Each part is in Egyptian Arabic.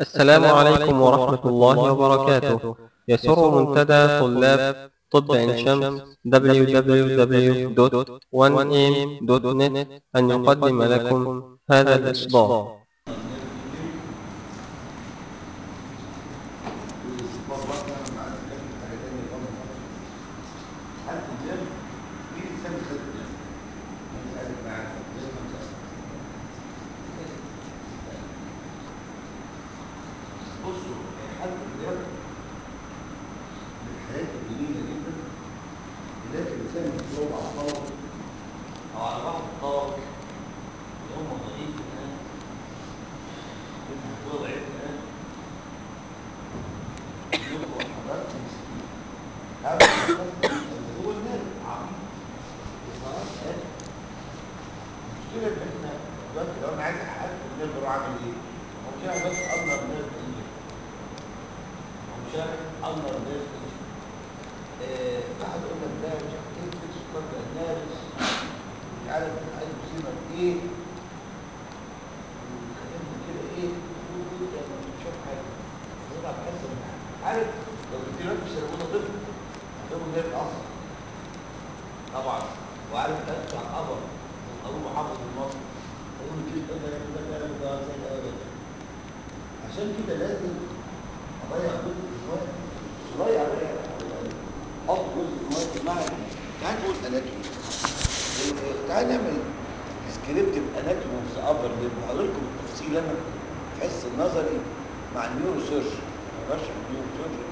السلام عليكم ورحمة الله وبركاته يسر منتدى طلاب طب عين شمس www.1am.net أن يقدم لكم هذا الإصدار بصوا حد الرياض من الحاجات الجميلة جدا لكن الإنسان يتطور على طلب أو على بعض الطلب اللي هم ضعيف الآن اللي هو ضعيف الآن يبقوا حضرتك مسكين هذا اللي هو الناس عميق إصرار آخر المشكلة إن إحنا دلوقتي لو أنا عايز أحقق الناس بروح أعمل إيه؟ ممكن بس أقدر الناس إيه؟ مشارك الله الناس واحد يقول لك ده مش عارف ايه في سكر الناس مش عارف عايز مصيبه ايه وكلمني كده ايه وقول يا مش شايف حاجه يطلع بحس ان عارف لو كنت دلوقتي مش هتقول طفل هتقول جايب اصلا طبعا وعارف تأثر على القبر ابوه حافظ المصر يقول كده ده ده ده ده زي الاول عشان كده لازم اضيع جزء من الوقت صغير عليا حط جزء من الوقت معي تعال نقول اناتومي تعال نعمل سكريبت باناتومي وفي ابر ليب وهقول لكم التفصيل انا في حس النظري مع النيورو سيرش ما بشرح النيورو سيرش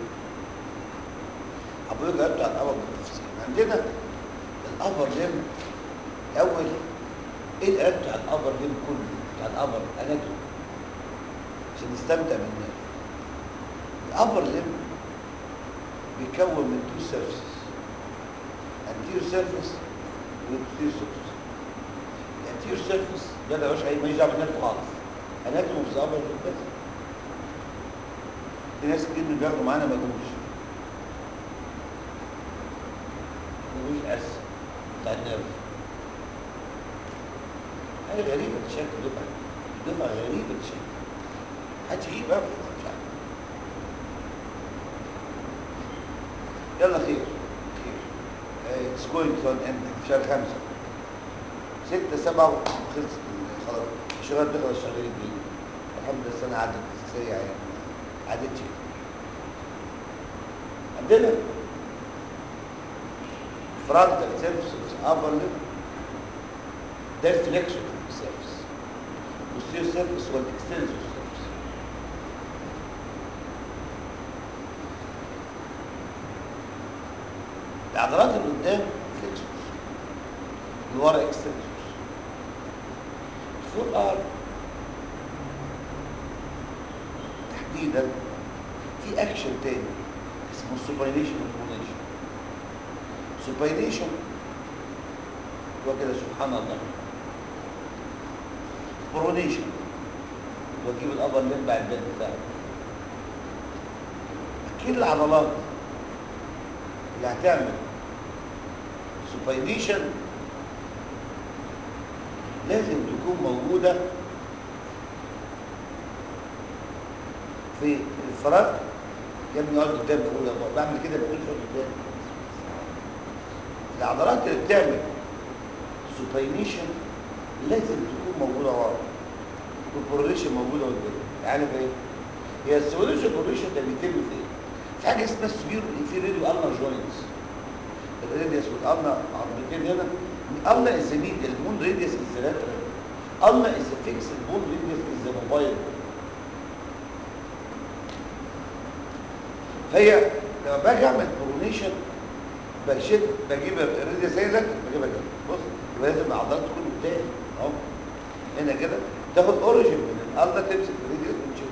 هقول لك على الابر بالتفصيل عندنا الابر ليب اول ايه القلب بتاع الابر ليب كله بتاع الابر اناتومي عشان نستمتع بالناس الابر ليم بيتكون من تو سيرفيسز anterior surface وposterior surface الانتيريور سيرفيس ده ما يبقاش ماليش دعوه بالنرف خالص اناتومي في الابر ليم بس في ناس كتير من بياخدوا معانا ما جوش ما جوش اس بتاع النرف حاجه غريبه الشكل دفعه دفعه غريبه الشكل محدش يجيب ابدا مش عارف يلا خير خير اتس جوينج تو اند في شهر خمسة ستة سبعة خلصت خلاص الشغل دخل الشغالين بيه الحمد لله السنة عدت سريعة يعني عدتش عندنا فرونتال سيرفيس ابر ليب ده الفليكشن سيرفيس posterior سيرفيس هو الاكستنسور سيرفيس العضلات اللي قدام فليكسورز اللي ورا اكستنسورز الفور ار تحديدا في اكشن تاني اسمه سوباينيشن وبرونيشن سوباينيشن هو كده سبحان الله برونيشن واجيب الابر لمبع البيت بتاعه اكيد العضلات اللي هتعمل سوباينيشن لازم تكون موجودة في الفراغ كان يقعد قدام بقول يا بابا بعمل كده بقول شوط قدام العضلات اللي بتعمل سوباينيشن لازم تكون موجودة ورا والبروليشن موجودة قدام عارف ايه؟ هي السوباينيشن والبروليشن ده بيتم في ايه؟ في حاجه اسمها السبير انفيريديو النر جوينتس الراديوس والالنا عضلتين هنا الالنا از ميديال البون راديوس از لاترال الالنا از فيكس البون راديوس از موبايل فهي لما باجي اعمل برونيشن بشد بجيب الراديوس هي لاترال بجيبها كده بص يبقى لازم العضلات تكون قدام اهو هنا كده تاخد اوريجن من الالنا تمسك الراديوس وتشد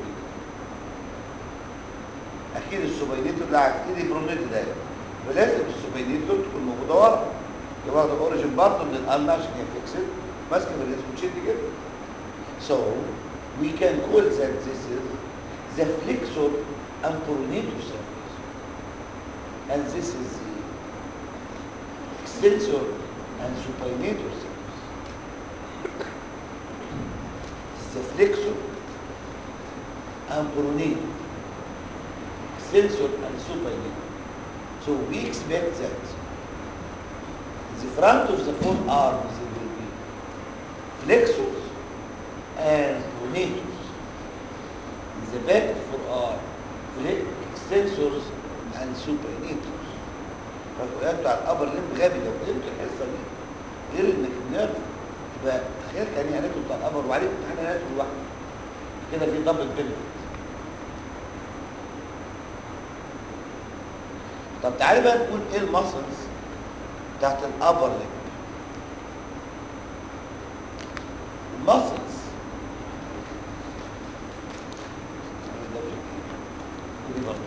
اكيد السوباينيتور ده اكيد البرونيتور ده ولازم السوباينيتور تكون موجوده ورا يبقى واخده اوريجن برضه من الالنا عشان هي فيكسد ماسكه في الريس وتشد كده so we can call that this is the flexor and pronator surface and this is the extensor and supinator surface the flexor and pronator extensor and supinator so we expect that the front of the forearms will be flexors and pronators the back forearm flex extensors and supinators فالرؤيات بتاع الابر ليم غبي لو فهمت الحصه دي غير انك النيرف تبقى تخيل كان يعني بتاع الابر وعليك امتحان اناتومي لوحده كده في دبل بنفيت طب تعالى بقى نقول ايه المسلز بتاعت الابر ليم المسلز ودي برضه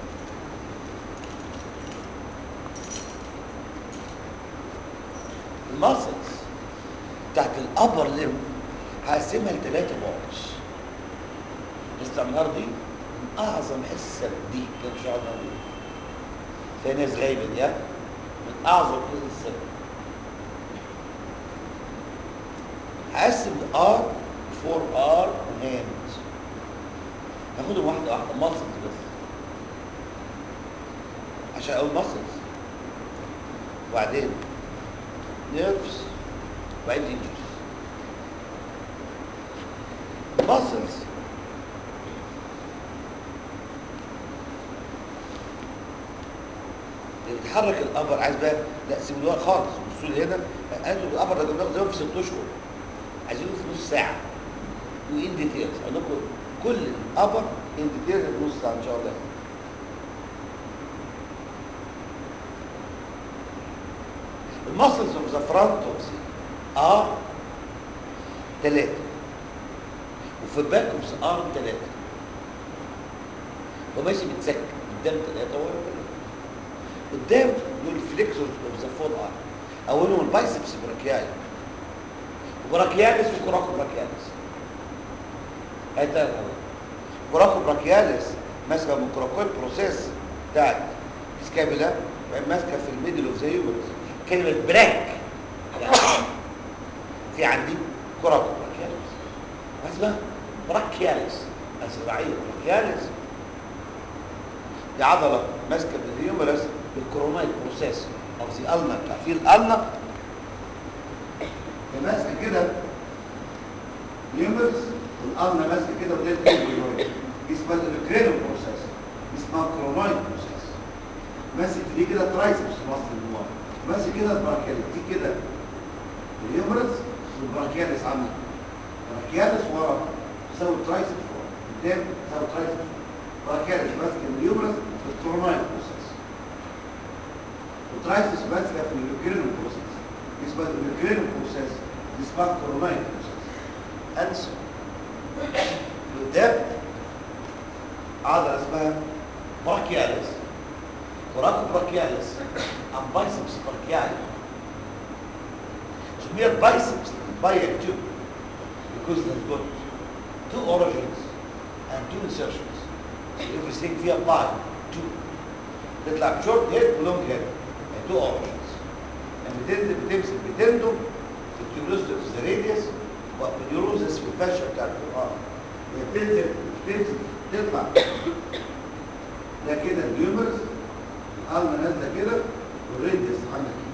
المسلز بتاعت الابر ليم هقسمها لثلاثه بارتس لسه النهار دي من اعظم حصه دي كان مش هقعد اقول في ناس غايبه دي ها؟ من اعظم حصص هقسم الار فور ار هاندز هاخدهم واحده واحده ماسلز بس عشان اقول ماسلز وبعدين نيرفز وبعدين انجرز muscles اللي بتحرك الابر عايز بقى لا سيبوا الورق خالص بصوا لي هنا انتوا الابر ده جبناه زي في ست اشهر عايزينه في نص ساعه وان ديتيلز اقول لكم كل الابر ان ديتيلز في نص ساعه ان شاء الله المسلز اوف ذا فرونت اوف ار ثلاثه وفي الباك اوف ذا ارم ثلاثه وماشي متسك قدام ثلاثه ورا ثلاثه قدام دول فليكسورز اوف ذا فور ارم اولهم البايسبس براكيالي وبراكياليس وكوراكو براكياليس هاي تلات اول كوراكو براكياليس ماسكه من كوراكويد بروسيس بتاعت سكابيلا ماسكه في الميدل اوف ذا يوبرس كلمه براك على في عندي كوراكو براكياليس اسمها براكياليس الزراعيه براكياليس دي عضله ماسكه من الهيومرس بالكرونايت بروسيس او زي النا بتاع في الالنا ماسكه كده الهيومرس والالنا ماسكه كده ودي الكرونايت دي اسمها الكرينو بروسيس دي اسمها كرونايت بروسيس ماسك دي كده ترايسبس مصر الجوار ماسك كده البراكياليس دي كده الهيومرس والبراكياليس عامله براكياليس ورا تساوي ترايسبس ورا قدام تساوي ترايسبس براكياليس ماسك الهيومرس بالكرونايت بروسيس وترايسس ماسكه في الكرينو بروسيس اسمها الكرينو بروسيس اسمها كرونايت بروسيس انسى قدام عضله اسمها براكياليس كوراكو براكياليس ام بايسبس براكيالي سميت بايسبس بايك too because they've got two origins and two insertions everything فيها باي two تطلع بشورت هيد ولونج هيد two origins لما تنزل بتمسك بتندم في الكيولوستوس راديوس وابنيوروزس في الفاشة بتاع الفقار هي بتنزل بتمسك تطلع ده كده الهيومرس القلمة نازلة كده والراديوس عاملة كده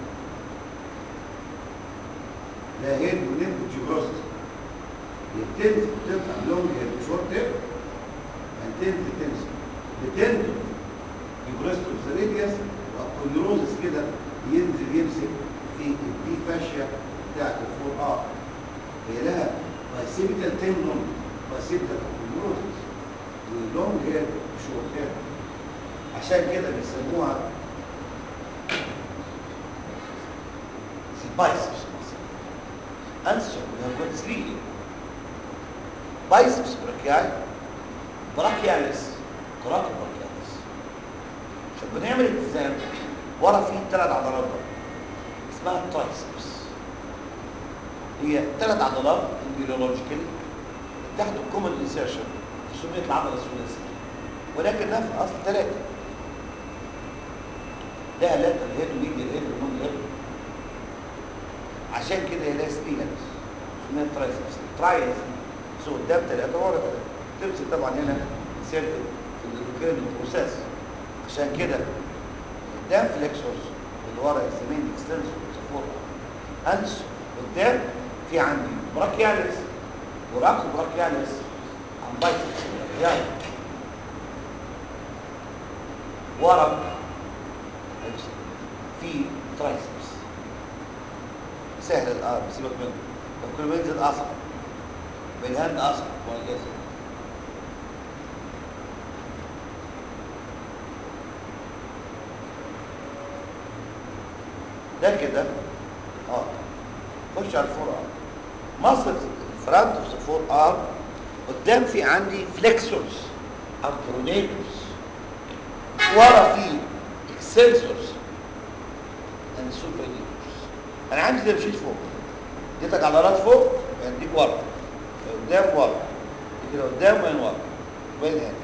ده هيد ونيد جيبروست هي بتنزل بتطلع لونج هيد شورت هيد هتنزل تمسك بتندم الجروستوس راديوس والنيروزس كده ينزل يمسك في الدي فاشيا بتاعت الفور ار هي لها بايسيبيتال تندون بايسيبيتال نيروزس ولونج هير وشورت هير عشان كده بيسموها بايسبس انسر نمبر 3 بايسبس براكياي براكياليس كوراكو براكياليس عشان بنعمل اتزان ورا فيه ثلاث عضلات بقى اسمها الترايسبس هي ثلاث عضلات امبريولوجيكالي تحت الكومن انسيرشن سميت العضله الثلاثيه ولكنها في الاصل ثلاثه ده لاتر هيد وميديال هيد ولونج هيد عشان كده هي لها سبينكس اسمها ترايسبس ترايس سو قدام ثلاثه ورا ثلاثه تمسك طبعا هنا سيركل في الاندوكرين بروسيس عشان كده قدام فليكسورز اللي ورا السمين اكستنسور سفور انس قدام في عندي براكياليس وراك براكياليس عن بايت براكياليس ورا في ترايسبس سهل الارم سيبك منه لو كل ما ينزل اصعب بالهند اصعب وهكذا ده كده اه خش على الفور ارم مصر الفرونت اوف ذا فور ارم قدام في عندي فليكسورز او برونيتورز ورا في اكسنسورز اند سوبرينيتورز انا عندي ده مشيت فوق اديتك عضلات فوق اديك ورا قدام ورا دي كده قدام وين ورا وين هنا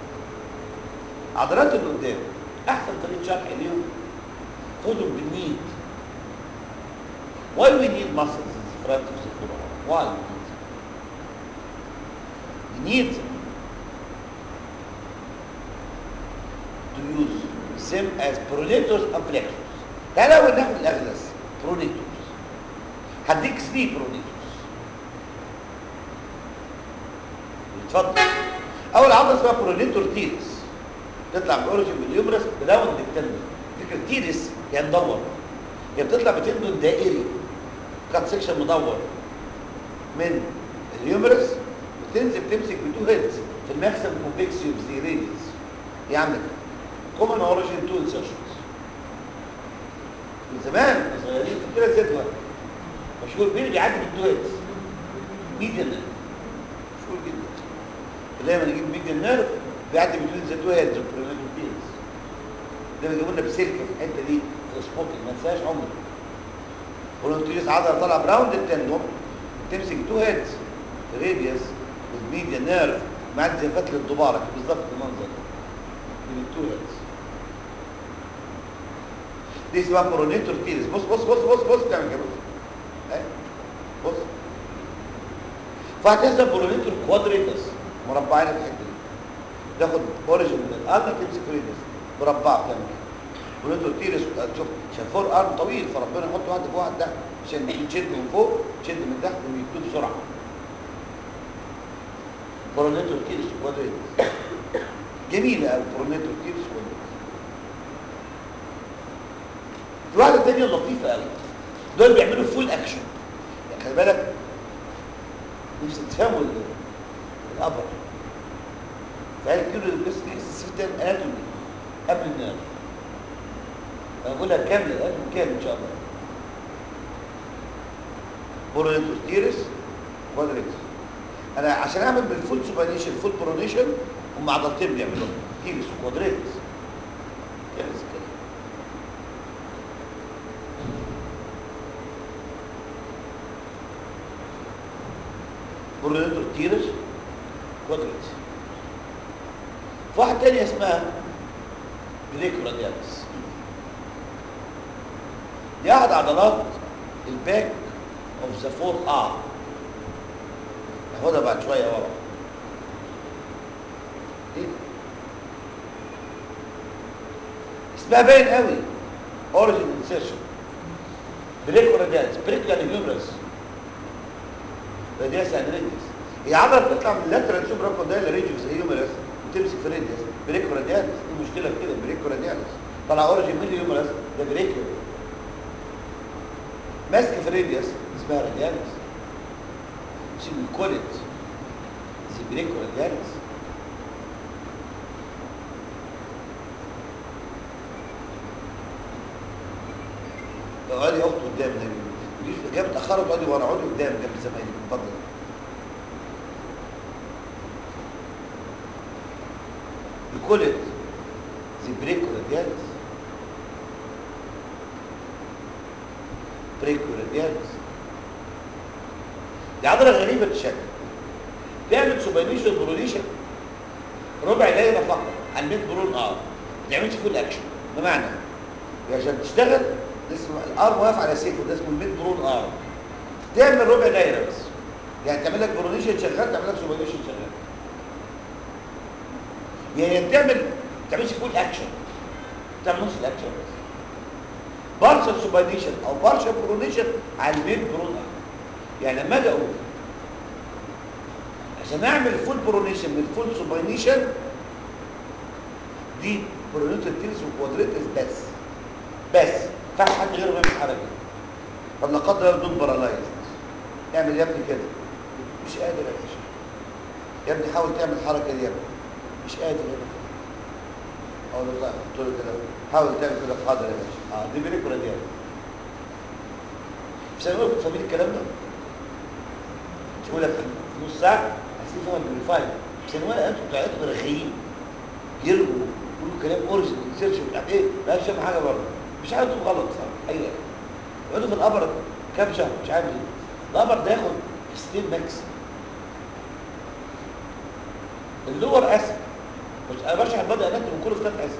عضلات اللي قدام احسن طريقه شرح اليوم خدهم بالنيد why we need muscles in the front of the forearm why we need them to use them as pronators and flexors تعالى اول ناخد الاغلس pronators هديك 3 pronators اتفضل اول عضله اسمها برونيتور تيرس تطلع من الاوريجن من اليومرس براوند التندون فكره تيرس يعني مدور هي بتطلع بتندون دائري كات سكشن مدور من اليومرس وتنزل تمسك بتو هيدز في الماكسيم كومبلكسيوم زي ريديس دي عندك كومن اوريجن تو انسرشنز من زمان واحنا صغيرين في كده زد واحد مشهور مين اللي بيعدي بالتو هيدز ميديان مشهور جدا دايما نجيب ميديان نيرف بيعدي بين ذا تو هيدز والبرونيتوتيز ده بيجيبوا لنا بسلك في الحته دي في السبوكينج ما انساش عمري برونيتوتيز عضله طالعه براوند التندوم تمسك تو هيدز راديوس والميديا نيرف معدي زي فتله الدباره كده بالظبط المنظر ده من التو هيدز دي اسمها برونيتور تيرس بص بص بص بص بص تعمل كده بص اهي بص فهتحسب برونيتور كوادريتس مربعين الحته دي تاخد اوريجن من الارم تمسك ريدس مربع بتعمل كده برونيتور تيرس شوف عشان فور ارم طويل فربنا يحط واحد فوق واحد تحت عشان تشد من فوق تشد من تحت ويكتب بسرعه برونيتور تيرس كوادريتس جميله قوي برونيتور تيرس كوادريتس في واحده تانية لطيفه قوي دول بيعملوا فول اكشن يعني خلي بالك نفسي تفهموا ال- الابر فقال كده بس تحس السيستم اناتومي قبل النيرف انا بقولها كامله الاناتومي كامل ان شاء الله بورونيتوستيرس كوادريتس انا عشان اعمل بالفول سوبانيشن فول برونيشن هم عضلتين بيعملوها تيرس وكوادريتس كده كده برونيتور تيرس كوادريتس في واحد تانية اسمها جليكوراديالس دي احد عضلات الباك اوف ذا فور ار هاخدها بعد شويه ورا ايه ده؟ اسمها باين قوي اوريجن انسيرشن بريكوراديالس بريك يعني هيومرس رادياس يعني راديوس هي عضله بتطلع من اللاترال سوبرا كوندايلا ريديوس هيومرس وتمسك في راديوس بريكو راديالس دي مشكله في كده بريكو راديالس طلع اوريجين من الهيومرس ده بريكو ماسكه في راديوس اسمها راديالس اسمه الكوليت زي بريكو راديالس اقعدي اخت قدام النبي تجيش جايه متاخره تقعدي ورا اقعدي قدام جنب زمايلك اتفضل الكوليت زي بريكو راديالس بريكو راديالس دي عضله غريبه الشكل تعمل سوبانيشن برونيشن ربع دايره فقط على الميد برون ار ما تعملش فول اكشن بمعنى عشان تشتغل اسمه الار واقف على سيفه ده اسمه الميد برون ار تعمل ربع دايره بس يعني تعمل لك برونيشن شغال تعمل لك سوبانيشن شغال يعني بتعمل ما بتعملش فول اكشن بتعمل نص الاكشن بس بارشل سوباينيشن او بارشل برونيشن على المين برون يعني لما اجي اقول عشان اعمل فول برونيشن من فول سوباينيشن دي برونيتال تيرس وكوادريتس بس بس فاش حد غيره بيعمل الحركه طب لا قدر الله دول بارالايز اعمل يا ابني كده مش قادر يا باشا يا ابني حاول تعمل الحركه دي يا ابني مش قادر يا ابني اقول له طيب قلت له كده حاول تعمل كده حاضر يا باشا اه دي بريك ولا دي مش هنقول كنت فاهمين الكلام ده مش هقول لك في نص ساعه عايزين فاهم بالفايل بس انا انتوا بتاعتكم رغيين يرجوا يقولوا كلام اوريجن سيرش وبتاع ايه ما فاهم حاجه برضه مش عارف تقول غلط صح ايوه يقعدوا في القبر كام شهر مش عارف ايه القبر ده ياخد ستيل ماكس اللور اسف مش انا بشرح البدء اناتومي كله في ثلاث اسف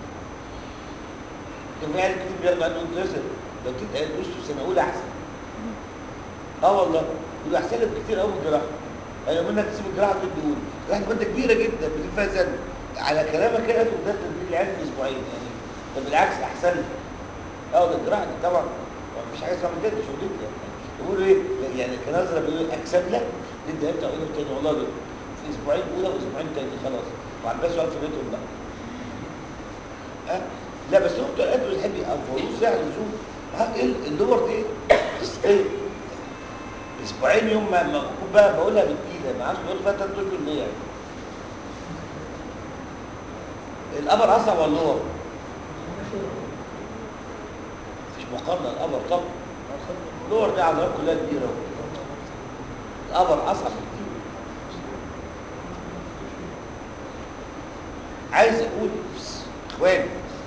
كان في عيال كتير بياخدوا عنده انترست لو كنت قايل وشه سنه اولى احسن اه والله يقولوا احسن لك كتير قوي من الجراحه ايوه منك تسيب الجراحه تدي دول الجراحه ماده كبيره جدا بتجيب فيها سنه على كلامك كده تقول ده تدريب العيال في اسبوعين يعني ده بالعكس احسن لي اه ده الجراحه دي طبعا مفيش حاجه اسمها كده شغلتي يعني يقولوا ايه يعني كنظره بيقولوا اكسب لك تدي انت اولى وتاني والله دول في اسبوعين اولى واسبوعين تاني خلاص وعباس يقعد في بيتهم بقى ها لا بس هم بتوع الادويه اللي يحب يقفلوه ساعه لزوم ها ايه اللور دي ايه اسبوعين يوم ما ما أكون بقى بقولها بالتقيله ما عادش بقول فيها تلات اشهر ليه يعني القبر اصعب ولا اللور؟ مفيش مقارنه القبر طبعا اللور دي عضلات كلها كبيره القبر اصعب بكتير عايز اقول اخواني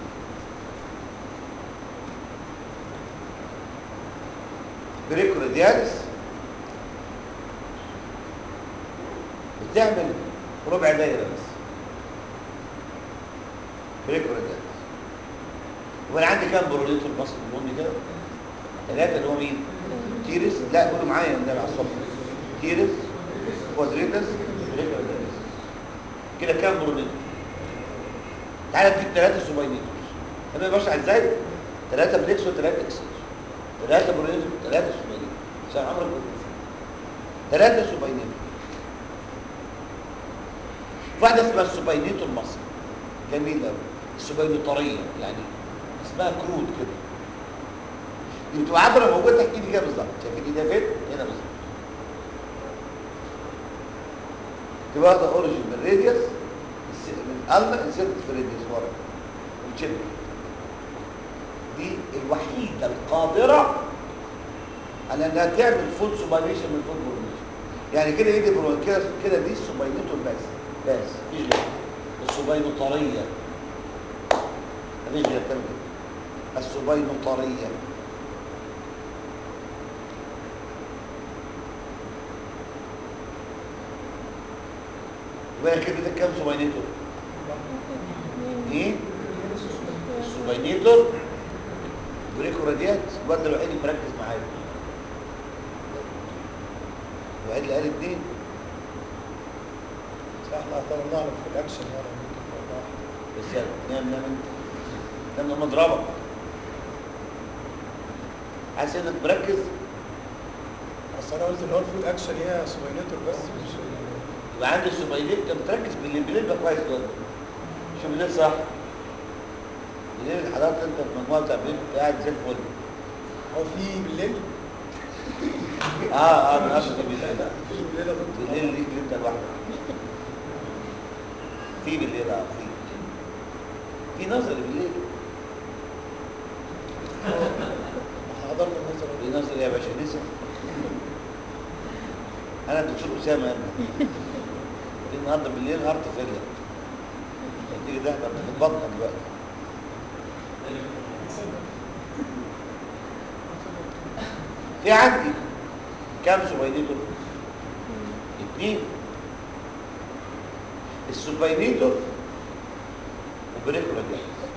بريكوريديالس بتعمل ربع دايره بس بريكوريديالس وانا عندي كام بروليتور مصر بنقول كده ثلاثه اللي هو مين تيرس لا قولوا معايا النبي على الصبح تيرس كوادريتس بريكوريديالس كده كام بروليتور تعالى اديك ثلاثه سوباينيتورز انا بشرح ازاي ثلاثه بليكس وثلاثه اكسس ثلاثه بروليتور ثلاثه سوباينيتور عشان عمرك ما تنسى ثلاثه سوباينيتور واحده اسمها السوباينيتور مصر جميل قوي السوباينيتوريه يعني اسمها كرود كده دي بتبقى عبره موجوده تحت ايدي كده بالظبط شايفين ايديها فين؟ هنا بالظبط تبقى واخده اوريجن من الراديوس من الالما انسيرت في الراديوس ورا وتشد دي الوحيده القادره على انها تعمل فول سوباينيشن من فول برونيشن يعني كده يجي برون كده كده دي السوباينيتور بس بس مفيش غير السوباينوطريه مفيش غير كده السوباينوطريه يبقى كده ده كام سوباينيتور ايه السوباينيتور بريكو راديات الواد الوحيد اللي مركز معايا الوحيد اللي قال اتنين صح لا طبعا نعرف في الاكشن يعني ممكن مرة واحدة. بس يلا نام نام انت نام نام اضربك عايز انك مركز اصل انا قلت اللي هو الفول اكشن هي سوبينيتور بس مش يبقى عندي السوباينيت انت بتركز بالليل بالليل بقى كويس دلوقتي شوف بالليل صح بالليل حضرتك انت في مجموعه بتاع بالليل قاعد زي الفل هو في بالليل اه اه انا قصدي بالليل في بالليل يا دكتور بالليل ليك انت لوحدك في بالليل اه في في نظر بالليل احنا حضرنا النظر في نظر يا باشا نسا انا الدكتور اسامه يا ابني في النهارده بالليل هارت فيلر تيجي تحضر في بطنك دلوقتي في عندي كام سوباينيتور؟ اثنين السوباينيتور وبريكولا دي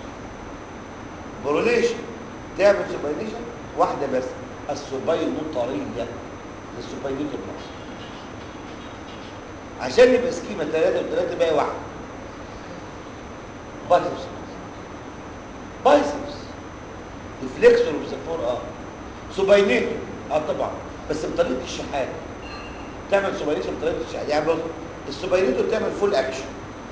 بروليشن تعمل سوباينيشن واحده بس السوباينوطريه للسوباينيتور نفسه عشان يبقى سكيما ثلاثه وثلاثه باقي واحده بايسبس بايسبس الفليكسور والزفور اه سوباينيتو اه طبعا بس بطريقه الشحات تعمل سوباينيتو بطريقه الشحات يعني بص السوباينيتو بتعمل فول اكشن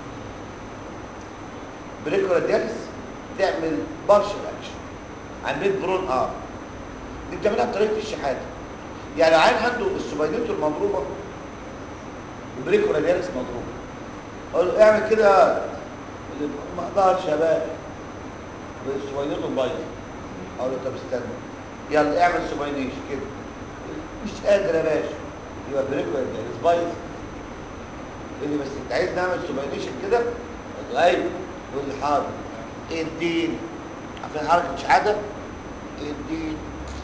بريكوراديالس تعمل بارشل اكشن عمليه برون اه دي بتعملها بطريقه الشحات يعني عين عنده السوباينيتو المضروبه وبريكوراديالس مضروبه اقول له اعمل كده اللي ما اقدرش يا باشا السوباينيتو بايظ اقول له طب استنى يلا اعمل سوباينيش كده مش قادر يا باشا يبقى بريكوراديالس بايظ يقول لي بس انت عايز نعمل سوباينيشن كده قلت له ايوه يقول لي حاضر ايه الدين عارفين حركه مش عاده ايه الدين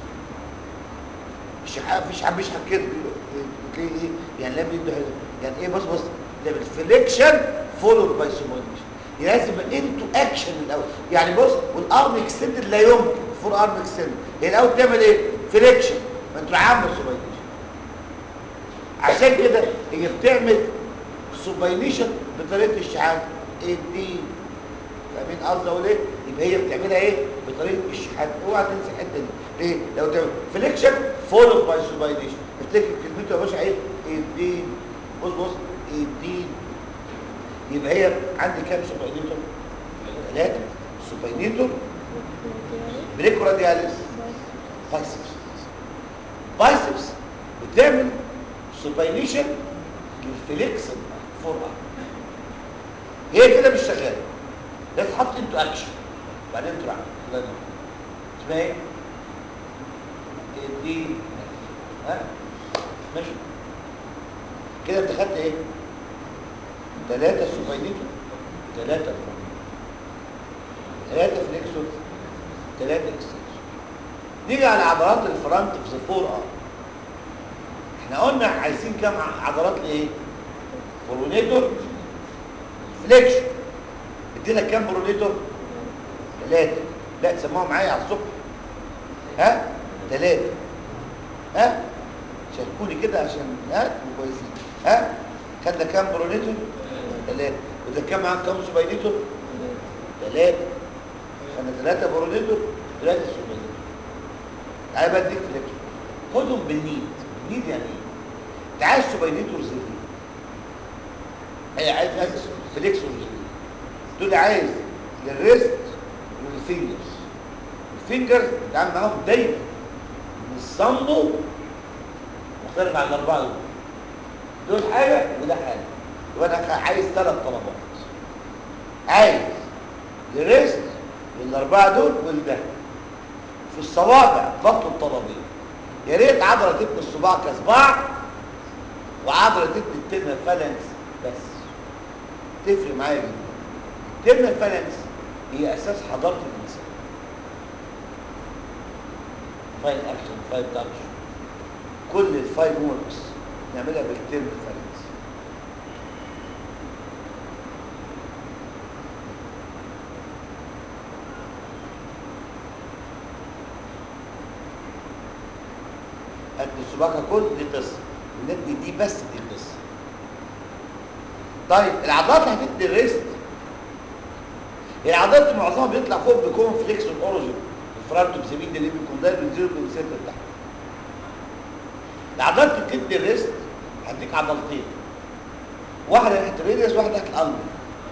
مش مفيش حد بيشحن كده تلاقيه ايه يعني لا بيده يعني ايه بص بص تعمل فليكشن فولود باي سوباينيشن لازم انتو اكشن الاول يعني بص والارم اكستندد لا يمكن فور ارم اكستندد هي الاول تعمل ايه فليكشن ما انتوا عامل سوباينيشن عشان كده هي بتعمل سوباينيشن بطريقه الشحات ايه دي فاهمين قصدي اقول ايه يبقى هي بتعملها ايه بطريقه الشحات اوعى تنسى الحته دي ليه لو تعمل فليكشن فولو باي سوباينيشن افتكر كلمته يا باشا ايه الدين بص بص الدين يبقى هي عندي كام سوباينيتور ثلاثه سوباينيتور بريكورادياليس بايسبس بايسبس بتعمل سوباينيشن للفليكسن فور هي كده مش شغاله ده تحط انتو اكشن بعدين تروح الله ينور اسمها ايه دي ها ماشي كده انت خدت ايه ثلاثة سوباينيتو ثلاثة ثلاثة فليكسور ثلاثة اكستنسور نيجي على عضلات الفرونت في زفور اه احنا قلنا عايزين كام عضلات لايه برونيتور فليكشن ادينا كام برونيتور ثلاثة لا تسموها معايا على الصبح ها ثلاثة ها شاركوني كده عشان ها تبقوا كويسين ها خدنا كام برونيتور ثلاثة وده كام معاك كام سوباينيتور ثلاثة خدنا ثلاثة برونيتور ثلاثة سوباينيتور تعالى بقى اديك فليكشن خدهم بالنيد بالنيد يعني ايه؟ انت عايز سوباينيتور زي دي هي عايز عايز فليكسور زي دي دول عايز للريست وللفينجرز الفينجرز بتعامل معاهم دايما من الصندو مختلف عن الاربعه دول دول حاجه وده حاجه يبقى انا عايز ثلاث طلبات عايز للريست والاربعه دول والده في الصوابع بطلوا الطلبين يا ريت عضله تبني الصباع كصباع وعضله تبني التنه فالانس بس تفرق معايا جدا التنه فالانس هي اساس حضاره الانسان فاين اكشن فاين تاتش كل الفاين وركس نعملها بالترم فالانس قد السباكه كل دي قصه وندي دي بس دي قصه طيب العضلات اللي هتدي الريست هي العضلات معظمها بيطلع فوق بيكون فليكسون اوريجين الفرونت بسمين اللي بيكون ده بينزل من السنتر تحت العضلات اللي بتدي الريست هديك عضلتين واحده تحت الريديوس واحده تحت القلب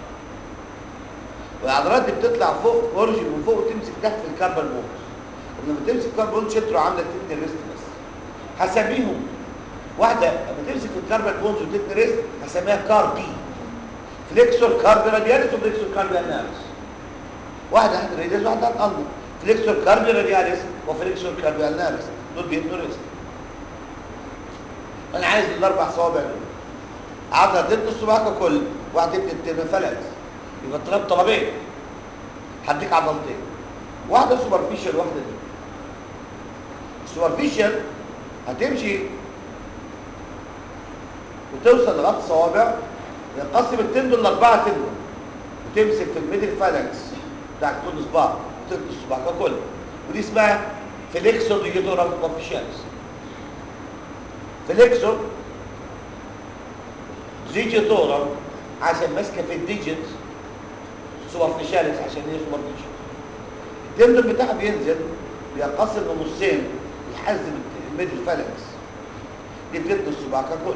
والعضلات دي بتطلع فوق اوريجين من فوق وتمسك تحت في الكاربال بونز ولما تمسك الكاربال بونز شترو عامله تدي الريست بس هسميهم واحده لما تمسك في الكاربال بونز وتدي ريست هسميها كاربي فليكسور كاربي رادياليس وفليكسور كاربي اناليس واحده تحت الريديوس واحده تحت القلب فليكسور كاربي رادياليس وفليكسور كاربي اناليس دول بيدوا ريست انا عايز الاربع صوابع دول عضله تدي الصباع ككل واحده تدي التنفلت يبقى الطلب طلبين هديك عضلتين واحده سوبرفيشال واحده دي السوبرفيشال هتمشي وتوصل لغايه الصوابع ينقسم التندون لاربعه تندون وتمسك في الميدل فالانكس بتاع كل صباع وتدي الصباع ككل ودي اسمها فليكسور ديجيتورال اوفيشالز فليكسور ديجيتورال عشان ماسكه في الديجيتس سوبرفيشاليس عشان ايه سوبرفيشال التندون بتاعه بينزل بينقسم لنصين يحزم الميدل فالانكس دي بتدي الصباع ككل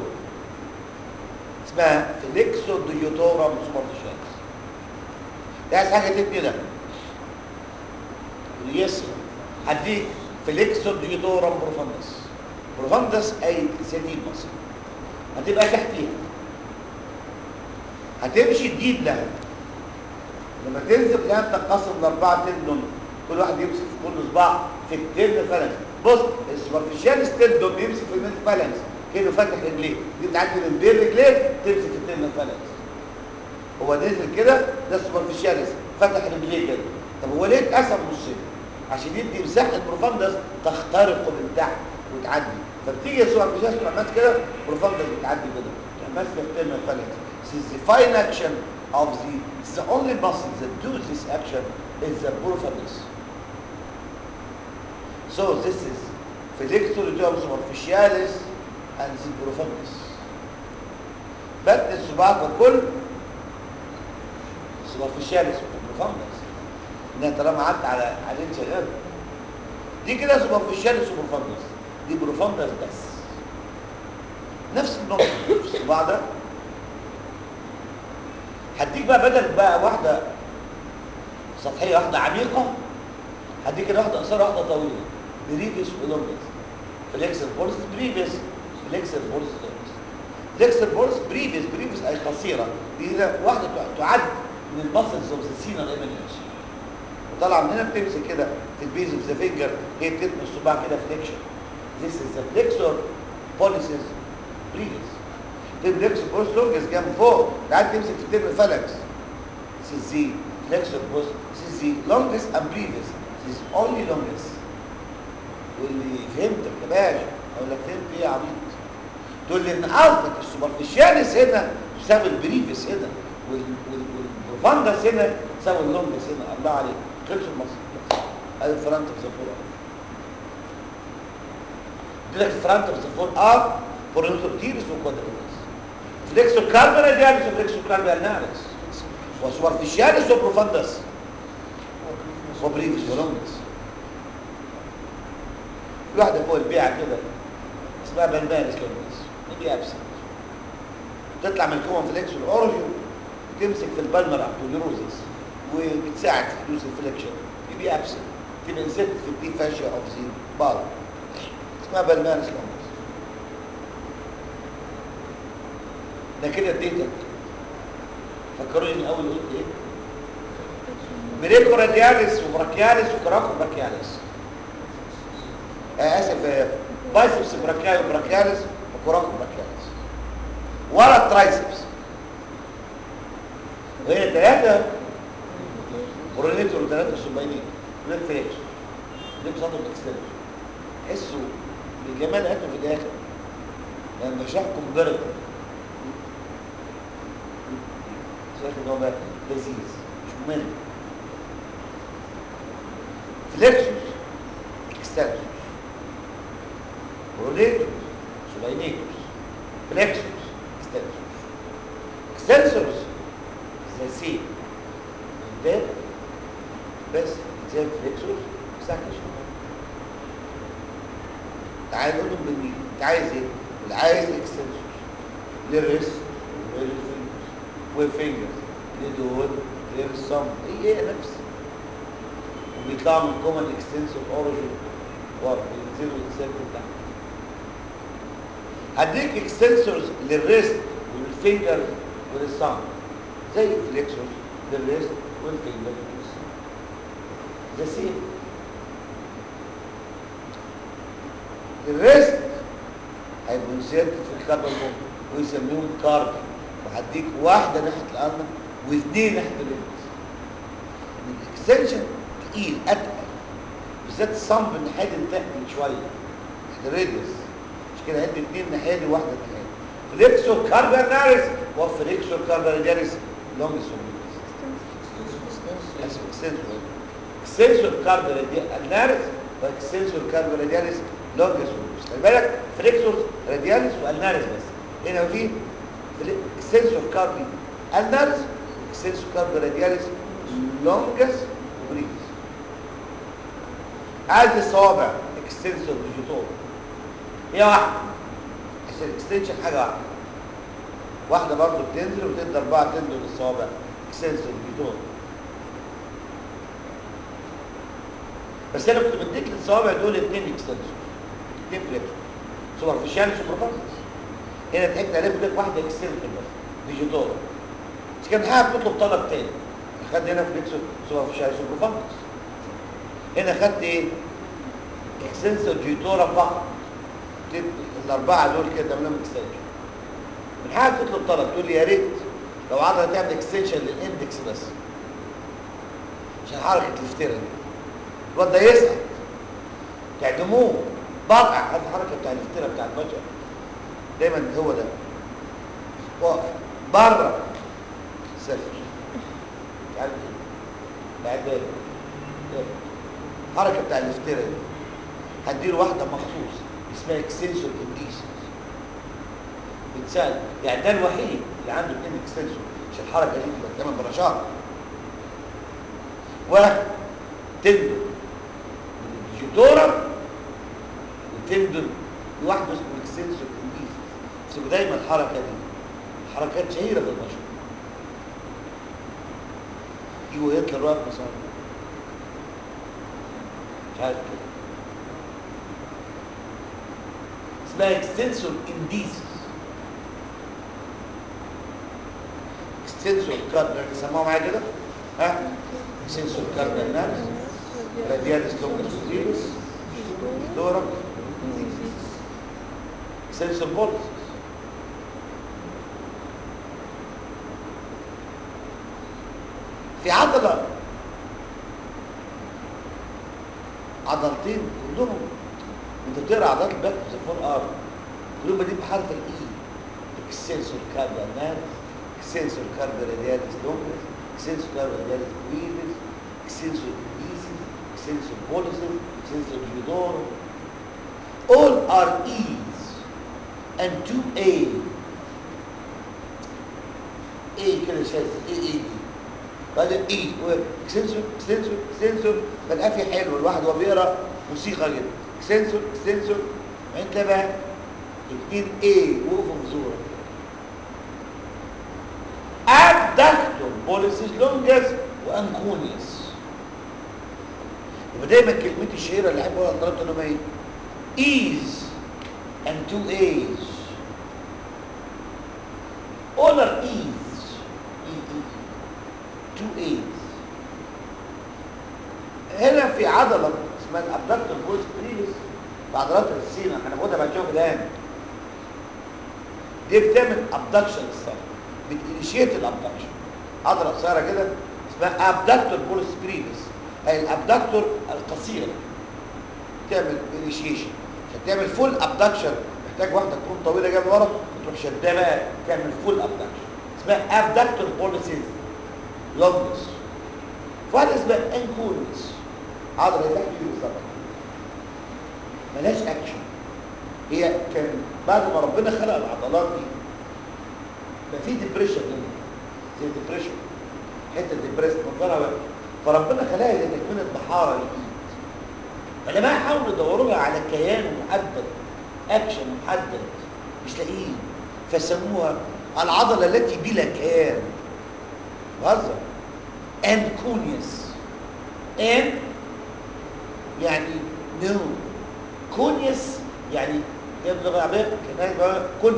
اسمها فليكسو ديوتورم سوبرفيشاليس ده عايز حاجه تدي ده يس هديك فليكسو ديوتورم بروفاندس بروفاندس اي سديد مصر هتبقى تحتيها هتمشي تجيب لها لما تنزل لها تنقسم لاربعه تندون كل واحد يمسك في كل صباع في التند فالانس بص السوبرفيشال تندون بيمسك في الميد فالانس كانه فاتح رجليه دي بتعدي من بين رجليه تمسك في التند فالانس هو نزل كده ده السوبرفيشاليس فتح رجليه كده طب هو ليه اتقسم نصين عشان يدي مساحه بروفاندس تخترق من تحت وتعدي فبتيجي السوبرفيشاليس تروح ماسك كده بروفاندس بتعدي كده تروح ماسك التند فالانس This is the fine action of the the only muscle that do this action is the profundus. So this is flexor superficialis and the profundus. بدء الصباع ككل superficialis وprofundus. انها طالما عدت على عليه شغال دي كده superficialis وprofundus. دي profundus بس. نفس النقطة في الصباع ده هديك بقى بدل بقى واحدة سطحية واحدة عميقة هديك كده واحدة قصيرة واحدة طويلة بريفيس ولونجس فليكسر بولس بريفيس فليكسر بولس لونجس فليكسر بولس بريفيس بريفيس أي قصيرة دي هنا واحدة تعد من المسلز اوف ذا سينا دايما يمشي وطالعة من هنا بتمسك كده في البيز اوف ذا فينجر هي بتتني الصباع كده فليكشن This is the flexor pollicis brevis تبلكس بوست لونجس جنب فوق قاعد تمسك في التبر فلكس سيزي فلكسور بوست سيزي لونجس ام بريفيس سيز اونلي لونجس واللي فهمتك يا باشا اقول لك فهمت ايه يا عبيط تقول لي ان قصدك السوبرفيشاليس هنا تساوي البريفيس هنا والبروفاندس هنا تساوي اللونجس هنا الله عليك خلص المصر ادي الفرنت اوف ذا فور ار لك الفرنت اوف ذا فور ار برونتوتيبس وكوادريتس فليكسور كاربر دياليس وفليكسور كاربر نارس وسوبرفيشاليس وبروفاندس وبريفيس ولونجس في واحدة فوق البيعة كده اسمها بلمارس لونجس دي ابسنت تطلع من الكومن فليكسور اوريجن وتمسك في البلمر ابتوليروزس وبتساعد في حدوث الفليكشن دي ابسنت تبقى انسكت في الدي فاشيا اوف زي بار اسمها بلمارس لونجس ده كده اديتك فكروني من اول قلت ايه بريكو رادياليس وبراكياليس وكراكو براكياليس آه اسف بايسبس براكياليس وبراكياليس وكراكو براكياليس ورا الترايسبس وهي ثلاثة برونيتور وثلاثة سوباينين بلاك فليكس بلاك ساطر اكستنشن حسوا بجمال قده في الاخر لما شافكم درجة شايف ان هو بقى لذيذ مش ممل فليكسوس اكستنسوس برونيتوس سولاينيتوس فليكسوس اكستنسوس اكستنسوس زي سي ده بس زي الفليكسوس ساكش تعال نقولهم بالميل انت عايز ايه؟ اللي عايز اكستنسوس للريست وللفليكسوس وفينجرز لدول غير الصم هي هي نفس وبيطلعوا من كومن اكستنسور اوريجن ورا بينزلوا يتسلكوا تحت هديك اكستنسورز للريست وللفينجر وللصم زي الفليكسورز للريست والفينجر وللصم ذا سيم الريست هيبقوا انسيرت في الكاربون ويسميهم كاربون وهديك واحدة ناحية الأرض واثنين ناحية الليمبس الاكستنشن تقيل أتقل بالذات الصنب الناحية دي تقل شوية الريديوس مش كده هدي اثنين ناحية دي واحدة ناحية فليكسور كاربرناريس وفليكسور كاربرناريس لونجس اكستنسور اكستنسور كاربرناريس واكستنسور كاربرناريس لونجس خلي بالك فليكسور رادياليس والناريس بس هنا في اكستنسور كاربي النارس اكستنسور كاربي رادياليس لونجس وبريس عايز الصوابع اكستنسور ديجيتور هي واحده بس الاكستنشن حاجه واحده واحده برضه بتنزل وتدي اربعه تندو للصوابع اكستنسور ديجيتور بس انا كنت بديك للصوابع دول اثنين اكستنسور اثنين فليكشن سوبرفيشال سوبرفانس هنا ضحكت عليه بقول لك واحده اكستنسور بس ديجيتور بس كان حابب تطلب طلب تاني خد هنا فليكسور سوبرفيشال سوبرفانس هنا خدت ايه اكستنسور ديجيتورا فقط تد- الاربعه دول كده تعمل لهم اكستنشن من حاجه تطلب طلب تقول لي يا ريت لو عضله تعمل اكستنشن للاندكس بس عشان حركه الافتراء دي الواد ده يسقط تعدموه بقع هذه الحركه بتاع الافتراء بتاع البشر دايما هو ده واقف بره صفر مش عارف ايه قاعد ده الحركه بتاع الافتراء دي هديله واحده مخصوص اسمها اكستنسور انديسنس بتساعد يعني ده الوحيد اللي عنده اثنين اكستنسور عشان الحركه دي تبقى تعمل برشاقه واحد تندم الجدورة وتندم لوحده اسمه اكستنسور انديسنس بس دايما الحركه دي حركات شهيره في البشر يجوا يطلع واقف مثلا مش عارف كده اسمها اكستنسور انديسيس اكستنسور كاردر سموها معايا كده ها اكستنسور كاردر ناس رادياليس لونجس وزيلس دورة اكستنسور بولس في عضلة عضلتين كلهم انت بتقرا عضلات الباك في الفور ار كلهم بادئين بحرف الاي اكسنسور كاردا نارس اكسنسور كاردا رادياليس لونجس اكسنسور كاردا رادياليس كويدس اكسنسور ايسيس اكسنسور بوليسيس اكسنسور جيودور all are e's and 2a a كده شاذ ايه ايه دي بعدين اي سنسور سنسور سنسور فالقافي حلو الواحد وهو بيقرا موسيقى جدا سنسور سنسور انت بقى اتنين ايه وقفوا بزورة ابدكتور بوليسيس لونجس وانكونيوس يبقى دايما كلمتي الشهيره اللي احب اقولها لطلبه انهم ايه ايز and two a's all are e's e e e two a's هنا في عضله اسمها الابدكتور بولس بريلس في عضلات السينا هناخدها بعد شويه الان دي بتعمل ابدكشن للصدر بتنيشيت الابدكشن عضله قصيره كده اسمها ابدكتور بولس بريلس هي الابدكتور القصيره تعمل انيشيشن عشان تعمل فول ابدكشن محتاج واحده تكون طويله جايه من ورا وتروح شدها بقى تعمل فول ابدكشن اسمها ابدكتور بوليسيز لونجس واحده اسمها انكونس عضله تحت ايد بالظبط ملهاش اكشن هي كان بعد ما ربنا خلق العضلات دي بقى في ديبريشن منها زي ديبريشن حته ديبريس منظرها بقى فربنا خلقها زي تكوينه بحاره للايد فلما حاولوا يدوروا لها على كيان محدد اكشن محدد مش لاقيين فسموها العضله التي بلا كيان بهزر انكونيوس ان يعني نو كونيوس يعني هي باللغه العربيه كانها بقى كن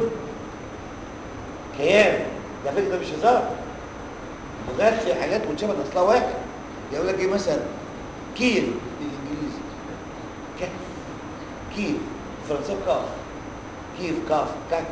كيان ده فكره ده مش هزار لغات في حاجات متشابهه اصلها واحد يقول لك ايه مثلا كيف بالانجليزي كيف كيف فرنساوي كاف كيف كاف كاف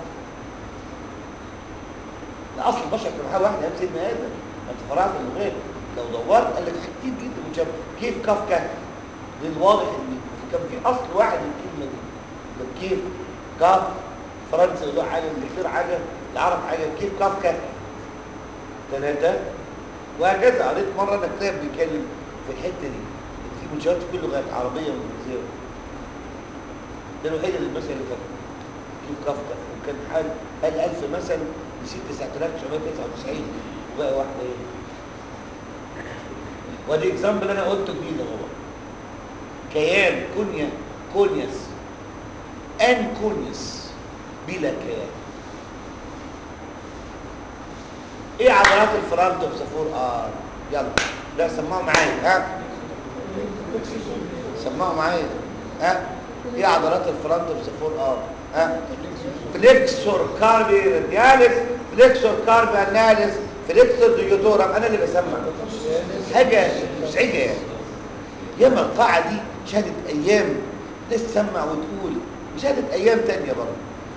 ده اصل البشر كان حاجه واحده ايام سيدنا ادم ما انت فرعت اللغات لو دورت قال لك كتير جدا متشابه كيف كاف كاف ده الواضح ان كان في اصل واحد للكلمه دي ده كيف كاف فرنسا يقولوا حاجه انجلترا حاجه العرب حاجه كيف كاف كاف ثلاثه وهكذا قريت مره انا كتاب بيتكلم في الحته دي ان في منشآت في كل اللغات عربيه وانجليزيه ده الوحيد اللي مثلا اللي فاكره كيف كافكا وكان حال قال 1000 مثلا نسيت 9999 وبقى واحده ايه وادي اكزامبل انا قلته جديد اهو كيان كونيا كونياس ان كونياس بلا كيان ايه عضلات الفرونت اوف ذا فور ار يلا لا سمعوا معايا ها سمعوا معايا ها ايه عضلات الفرونت اوف ذا فور ار ها فليكسور كاربي رادياليس فليكسور كاربي اناليس فليكسور ديوتورم انا اللي بسمع حاجه مزعجه يعني ياما القاعه دي شهدت ايام ناس تسمع وتقول وشهدت ايام تانية برضه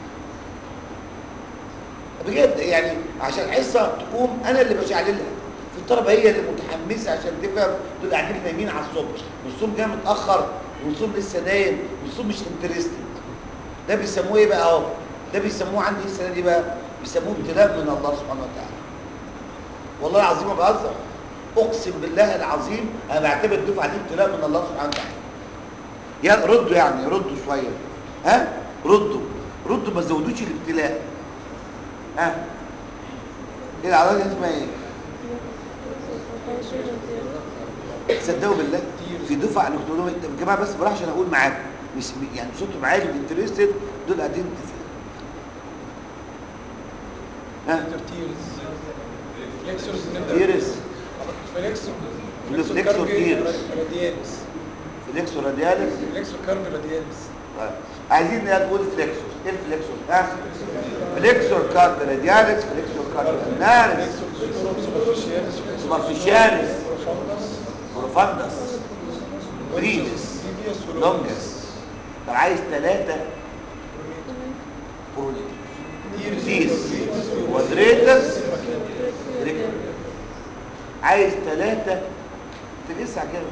بجد يعني عشان حصه تقوم انا اللي بشعللها في الطلبه هي اللي متحمسه عشان تفهم دول قاعدين نايمين على الصبح والصوم جاي متاخر والصوم لسه نايم والصوم مش انترستد ده بيسموه ايه بقى اهو ده بيسموه عندي السنه دي بقى بيسموه ابتلاء من الله سبحانه وتعالى والله العظيم ما بهزر اقسم بالله العظيم انا بعتبر الدفعه دي ابتلاء من الله سبحانه وتعالى يا ردوا يعني ردوا شويه ها ردوا ردوا ما تزودوش الابتلاء ها ايه العضلات دي اسمها ايه صدقوا بالله في دفعه اللي كنت بقول لهم يا جماعه بس بروح عشان اقول معاكم مش يعني صوتهم عالي انترستد دول قاعدين ها فليكسورز تيرس فليكسور فليكسور تيرس. رادياليس فليكسو رادياليس فليكسور كاربي رادياليس طيب. عايزين نقول فليكسوس ايه الفليكسوس ها فليكسور كارد رادياليس فليكسور كارد اناليس سوبرفيشياليس سوبرفيشاليس بروفاندس بروفاندس بريفس لونجس طب عايز ثلاثة بروليتيس كوادريتس ريكتور عايز ثلاثة تلسع كده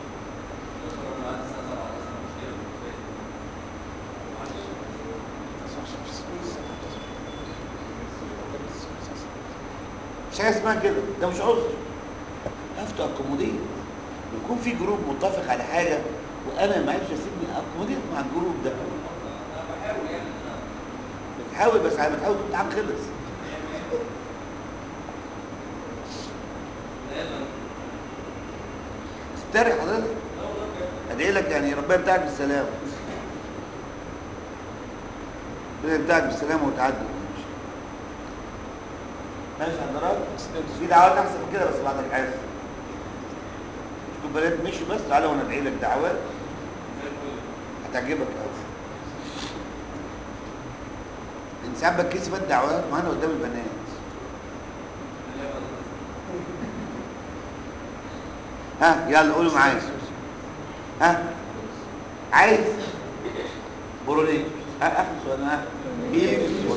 مش حاجه اسمها كده ده مش عذر افتح اكوموديت يكون في جروب متفق على حاجه وانا ما عرفش اسيبني اكوموديت مع الجروب ده بتحاول بس على ما تحاول تقول تعال خلص استريح حضرتك ادعي لك يعني ربنا يمتعك بالسلامه ربنا يمتعك بالسلامه وتعدي ماشي حضرتك في دعوات احسن من كده بس بعد الحاسب تكون بنات مشوا بس تعالى وانا ادعي لك دعوات هتعجبك قوي ان ساعات بتكسب الدعوات معانا قدام البنات ها يلا قولوا معايا ها عايز برونيت ها اخر سؤال ها ايه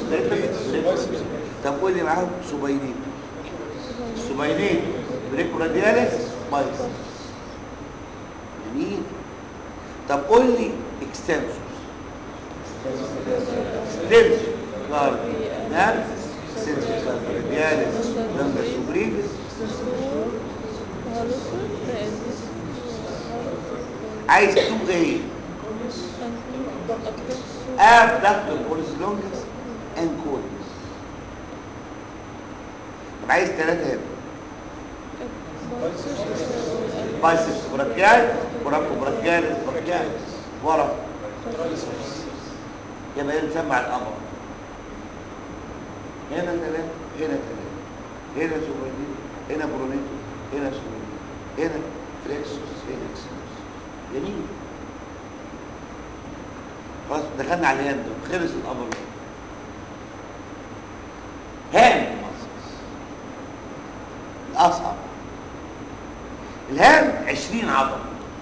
طب قول لي معاهم سبينين السبينين بريكو رادياليس بايس جميل طب قول لي اكستنسوس ستيلز كارد نيرف سنسوس رادياليس لونجس وبريفس عايز تو ايه abductor polys longus and colis طب عايز ثلاثة هنا بايسبس براكيال براكو براكيال براكيال ورا يبقى هنا نسمع الأمر هنا ثلاثة هنا ثلاثة هنا سوبرين هنا برونيتو هنا سوبرين هنا فليكسوس هنا اكسنوس جميل خلاص دخلنا على الهام ده خلص الامر ده هام الاصعب الهام 20 عضله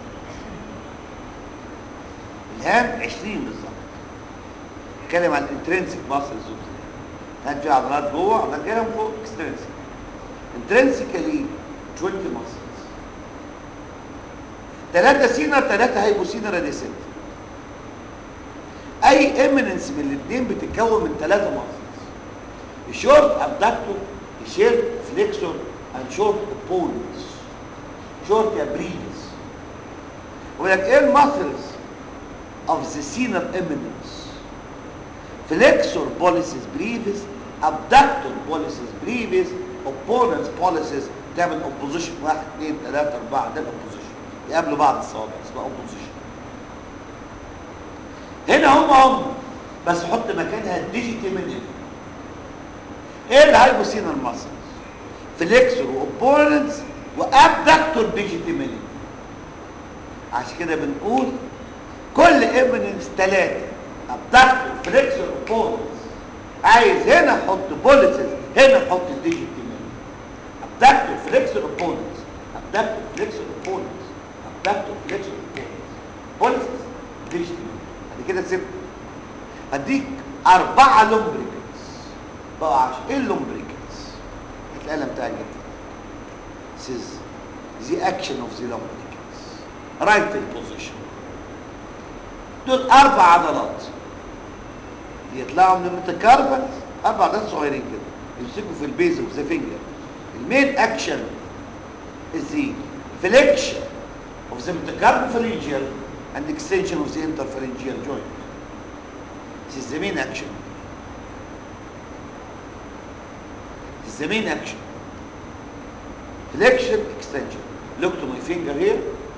الهام 20 بالظبط نتكلم عن الانترنسيك ماسلز هات في عضلات جوه عضلات جايه من فوق اكسترنسيك انترنسيكالي 20 ماسلز ثلاثة سينا ثلاثة هايبوسينا راديسنت اي اميننس من الاثنين بتتكون من ثلاثة ماسلز الشورت ابدكتور الشيرت فليكسور اند شورت اوبوننس شورت يا بريز ولك ايه الماسلز of the senile eminence flexor pollicis brevis abductor pollicis brevis opponens pollicis تعمل اوبوزيشن واحد اثنين ثلاثة أربعة ده الاوبوزيشن يقابلوا بعض الصوابع اسمها اوبوزيشن هنا هم هم بس حط مكانها الديجيتي من ايه الهايبوسينال ماسلز فليكسور واوبوننتس وابدكتور ديجيتي من عشان كده بنقول كل ايمننس ثلاثة ابدكتور فليكسور اوبوننتس عايز هنا حط بوليسز هنا حط الديجيتي من ابدكتور فليكسور اوبوننتس ابدكتور فليكسور اوبوننتس ابدكتور فليكسور اوبوننتس بوليسز ديجيتي من بعد كده سبت هديك أربعة لومبريكنز بقى عشان ايه اللومبريكنز القلم بتاعي جدا This is the action of the lubricants right position دول أربع عضلات يطلعوا من المتكاربل أربع عضلات صغيرين كده يمسكوا في البيز اوف ذا فينجر المين اكشن is the flexion of the metacarpopharyngeal and extension of the interpharyngeal joint. This is the main action. This is the main action. Flexion, extension. Look to my finger here.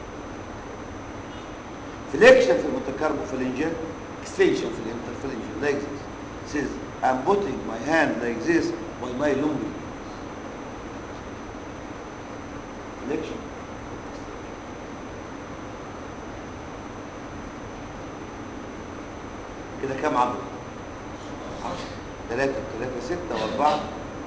Flexion في المتكاربopharyngeal, extension في interpharyngeal, like this. Says, I'm putting my hand like this by my lumbric. Flexion. كده كام عضلة؟ 10 3 3 6 و4 10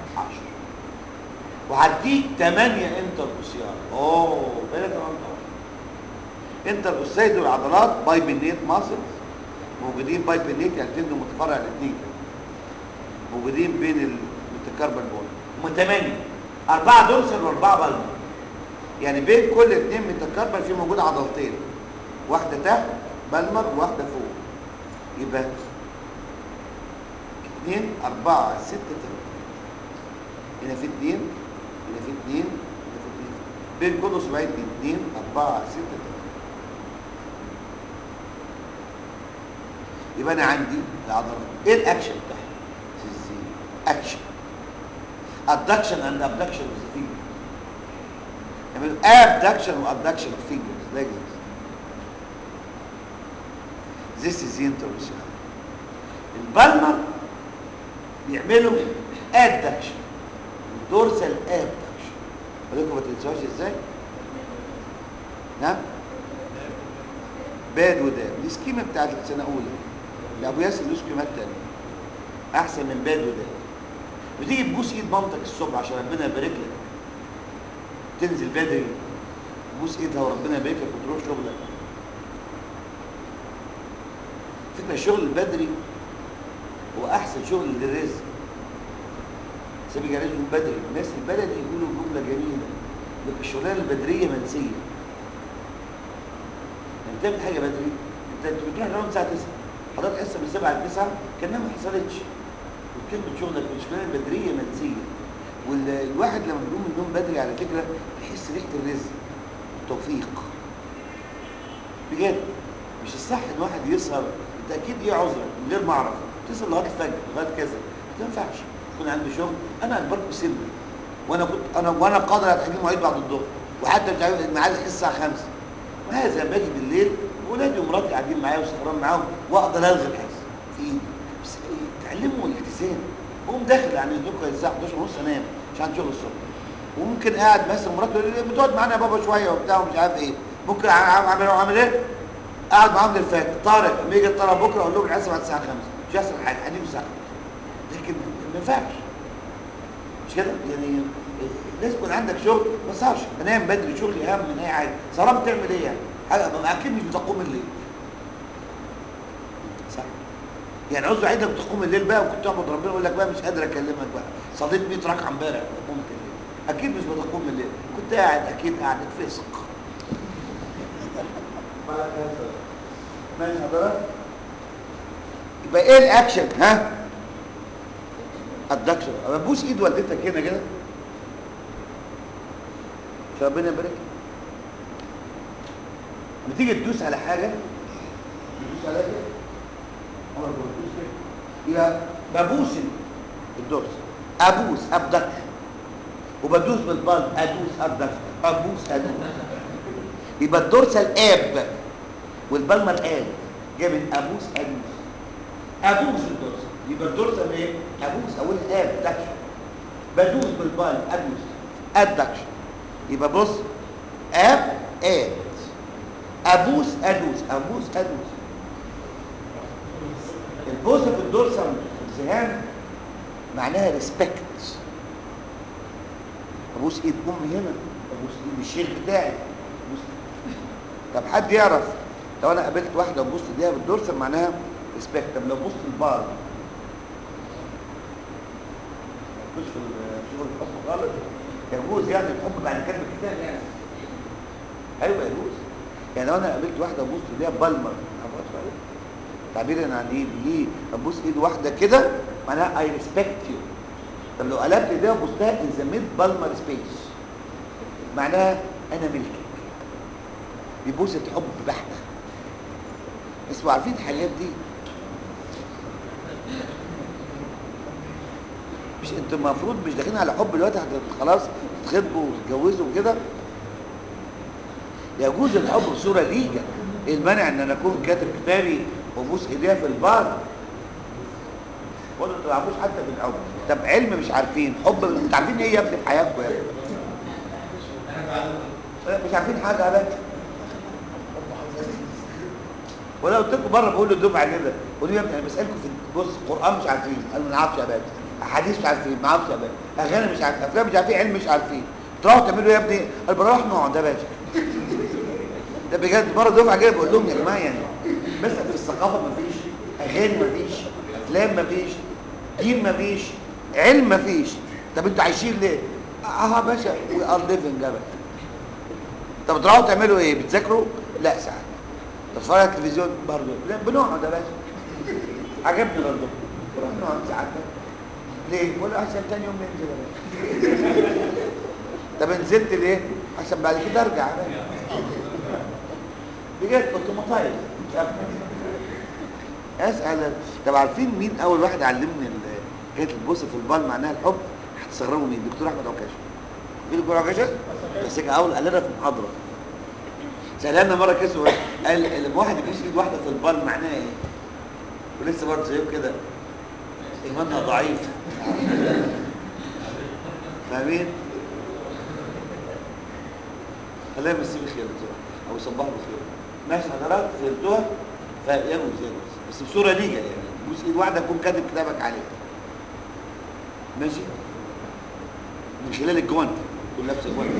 وهديك 8 انتر اوسيار اوه بقى 18 انتر اوسيد دول عضلات باي بنيت ماسلز موجودين باي بنيت يعني تندو متفرع الاثنين موجودين بين المتكربل بول هم 8 أربعة دورسال وأربعة بالمر يعني بين كل اثنين متكربل في موجود عضلتين واحدة تحت بالمر وواحدة فوق يبقى اثنين أربعة ستة تمانية هنا في اثنين هنا في اثنين هنا في اثنين بين كل أسبوعين اثنين أربعة ستة تمانية يبقى أنا عندي العضلات إيه الأكشن بتاعها؟ أكشن adduction and abduction of the finger يعملوا abduction و abduction of fingers like this This is the introduction. البالمر بيعملوا adduction الدورسال abduction ولكم ما تنسوهاش ازاي؟ نعم؟ باد وداب دي سكيمة بتاعت السنة أولى لأبو ياسر له سكيمات تانية أحسن من باد وداب وتيجي تبوس إيد مامتك الصبح عشان ربنا يبارك لك تنزل بدري تبوس إيدها وربنا يبارك لك وتروح شغلك فكرة الشغل البدري هو أحسن شغل للرزق سيبي جريزهم بدري الناس البلدي يقولوا جملة جميلة لك الشغلانة البدرية منسية يعني بتعمل حاجة بدري انت بتروح تنام الساعة 9 حضرتك لسه من 7 ل 9 كانها ما حصلتش وكلمة شغلك الشغلانة البدرية منسية والواحد لما بيقوم من النوم بدري على فكرة بيحس ريحة الرزق التوفيق بجد مش الصح ان واحد يسهر انت اكيد ايه عذرك من غير ما اعرف تسهر لغايه الفجر لغايه كذا ما ينفعش يكون عندي شغل انا اجبركم سلمي وانا كنت انا وانا قادر على تحجيم مواعيد بعد الظهر وحتى مش عارف الميعاد الساعه 5 وهذا باجي بالليل ولادي ومراتي قاعدين معايا وسهران معاهم واقدر الغي الحس في ايدي بس تعلموا الالتزام قوم داخل عن اذنكم الساعه 11 ونص انام مش عندي شغل الصبح وممكن قاعد مثلا مراتي بتقعد معانا يا بابا شويه وبتاع ومش عارف ايه ممكن اعمل اعمل ايه قاعد معاهم للفجر طارق لما يجي الطلب بكره اقول لهم العصر بعد الساعه 5 مش هيحصل حاجه هنيجوا الساعه 5 لكن ما ينفعش مش كده يعني لازم يكون عندك شغل ما تسهرش بنام بدري شغلي اهم من اي حاجه سهران بتعمل ايه يعني حاجه اكيد مش بتقوم الليل صح يعني عاوز عيد لما تقوم الليل بقى وكنت تعبد ربنا يقول لك بقى مش قادر اكلمك بقى صليت 100 ركعه امبارح وقمت الليل اكيد مش بتقوم الليل كنت قاعد اكيد قاعد فسق ماشي حضرتك يبقى ايه الاكشن ها الدكشن ابوس ايد والدتك هنا كده ربنا يبارك لما تيجي تدوس على حاجه تدوس عليها كده عمرك ما بتدوس كده يبقى ببوس الدرس ابوس ابدكشن وبدوس بالبال ادوس ادوس ابوس ادوس يبقى الدورسال اب والبالمر اب جاي من ابوس ادوس ابوس الدورسال يبقى الدورسال ايه ابوس اقول اب دكشن بدوس بالبال ادوس ادكشن يبقى بص اب اد ابوس ادوس ابوس ادوس البوسه في الدورسال الذهان معناها ريسبكت ابوس ايد امي هنا ابوس ايد الشيخ بتاعي أبوس طب حد يعرف لو انا قابلت واحده وبصت ايديها بالدورسال معناها ريسبكت طب لو بصت البار مش في شغل الحب خالص يجوز يعني الحب بعد كتب الكتاب يعني ايوه يجوز يعني لو انا قابلت واحده وبصت ايديها بالمر عرفت عليه تعبيرا عن ايه ليه ابوس ايد واحده كده معناها اي ريسبكت يو طب لو قلبت ايديها وبصتها ان ذا ميد بالمر سبيس معناها انا ملكك دي بوسه حب بحته اسمعوا عارفين الحاجات دي مش انتوا المفروض مش داخلين على حب دلوقتي هت- خلاص تتخطبوا وتتجوزوا وكده يجوز الحب بصوره ليجا ايه المانع ان انا اكون كاتب كتابي وابوس ايديها في البار وانتوا ما تعرفوش حتى في الحب طب علم مش عارفين حب انتوا عارفين ايه يا ابني في حياتكم يا ابني مش عارفين حاجه يا باشا ولا قلت لكم مره بقول للدفعه كده قولوا يا ابني انا بسالكم في بص قران مش عارفين قالوا ما نعرفش يا باشا احاديث مش عارفين ما نعرفش يا باشا اغاني مش عارفين افلام مش عارفين علم مش عارفين تروحوا تعملوا يا ابني قال بروح نقعد يا باشا ده بجد مره دفعه كده بقول لهم يا جماعه يعني بس في الثقافه مفيش اغاني مفيش افلام مفيش دين مفيش علم مفيش طب انتوا عايشين ليه؟ اه يا باشا وي ار ليفنج يا باشا طب تروحوا تعملوا ايه؟ بتذاكروا؟ لا ساعات تتفرج على التلفزيون برضه لا بنقعد يا باشا عجبني برضه نروح نقعد ساعات ليه؟ ولا عشان تاني يوم ننزل يا باشا طب نزلت ليه؟ عشان بعد كده ارجع يا باشا بجد كنت مطاير مش عارف اسال طب عارفين مين اول واحد علمني ال- كانت البوسه في البال معناها الحب هتستغربوا مين دكتور احمد عكاشه مين دكتور عكاشه بس كان اول قال لنا في محاضره سالنا مره كده سؤال قال لما واحد يبوس ايد واحده في البال معناها ايه ولسه برضه زيهم كده ايمانها ضعيف فاهمين خلينا يمسيه بخير بصراحه او يصبحوا بخير ماشي حضرات فهمتوها فيجوز يجوز بس بصوره ليجا يعني بوس ايد واحده تكون كاتب كتابك عليها ماشي من خلال الجوانت تكون لابس جوانت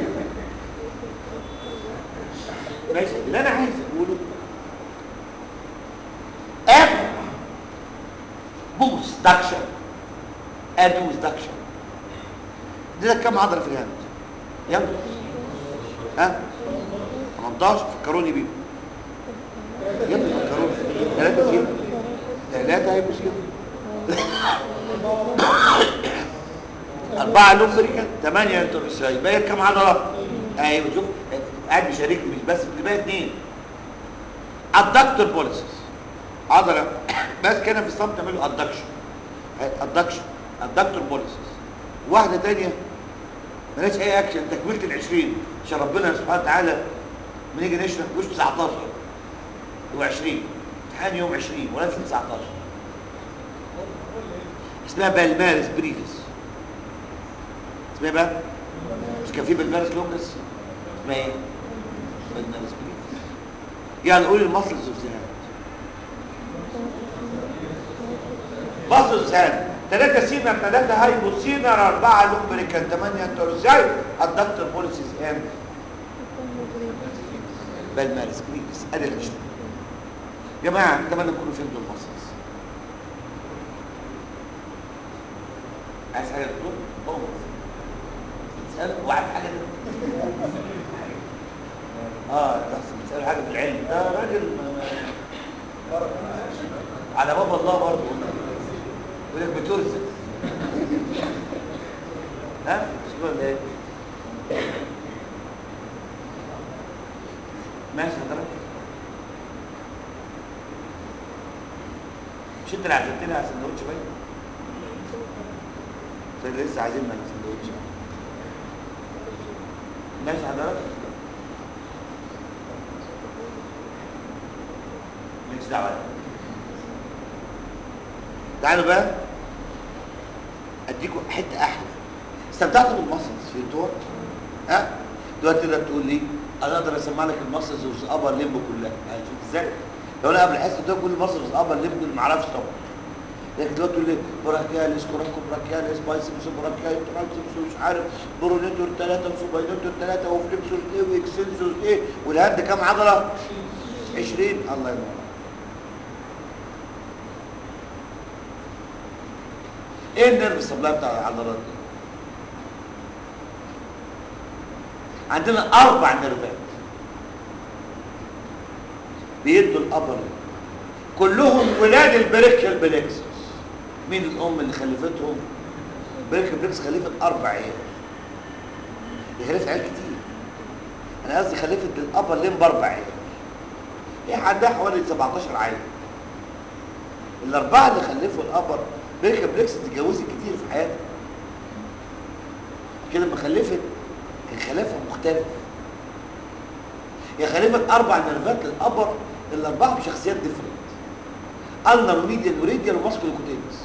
ماشي اللي انا عايز اقوله اب بوس دكشن ادوس دكشن دي لك كام عضله في الهند يلا ها 18 فكروني بيه يلا فكروني ثلاثة كده ثلاثة هيبقوا كده أربعة لومبريكا ثمانية انتروساي باقي كام عضلة؟ أيوة شوف قاعد بيشاركني مش بس اللي باقي اثنين الدكتور بوليسس عضلة بس كده في الصمت تعملوا ادكشن ادكشن الدكتور بوليسس واحدة تانية مالهاش اي اكشن تكملة ال 20 عشان ربنا سبحانه وتعالى بنيجي نشرح مش 19 هو 20 امتحان يوم 20 ولازم 19 اسمها بالمارس بريفس اسمها بقى مش كان في بالمارس لونجس اسمها ايه بالمارس بريفس يعني قول المصل الزوزيهات مصل الزوزيهات ثلاثة سينر ثلاثة هايبو سينر أربعة لومبريكان ثمانية انتروساي الدكتور بوليسيس اند بالمارس بريفس ادي العشرين جماعة اتمنى تكونوا فهمتوا المصلز عايز حاجة تقول؟ قوم تسأل وعارف حاجة دي اه بس بتسأل حاجة في العلم ده راجل ما- ما- على باب الله برضه يقول لك بترزق ها مش ولا ايه ماشي حضرتك مش انت اللي عزمتني على سندوتش باين؟ طيب لسه عازمنا على سندوتش ماشي حضرتك مالكش دعوه تعالوا بقى اديكم حته احلى استمتعتوا بالمسلز في الدور ها دلوقتي تقدر تقول لي انا اقدر اسمع لك المسلز والابر ليمب كلها هتشوف ازاي لو انا قبل الحصه ده كل المسلز والابر ليمب ما اعرفش طبعا لكن دلوقتي تقول لي براكياليس كوراكو براكياليس بايسبس براكياليس ترايسبس مش عارف برونيتور ثلاثه وسوباينيتور ثلاثه وفليكسوس ايه واكسنسوس ايه والهاند كام عضله 20 الله ينور ايه النيرف سبلاي بتاع العضلات دي عندنا اربع نيرفات بيدوا الابر كلهم ولاد البريكشال بليكسس مين الام اللي خلفتهم بريكشال بليكس خلفت اربع عيال دي خلفت عيال كتير انا قصدي خلفت الابر ليمب اربع عيال هي عندها حوالي 17 عيل الاربعه اللي خلفوا الابر بريكشال بليكس اتجوزت كتير في حياتها كده لما خلفت كان خلافها مختلف هي خلفت اربع نيرفات للابر الاربعه بشخصيات ديفرنت النر وميديان وريديال وماسكولو كوتينس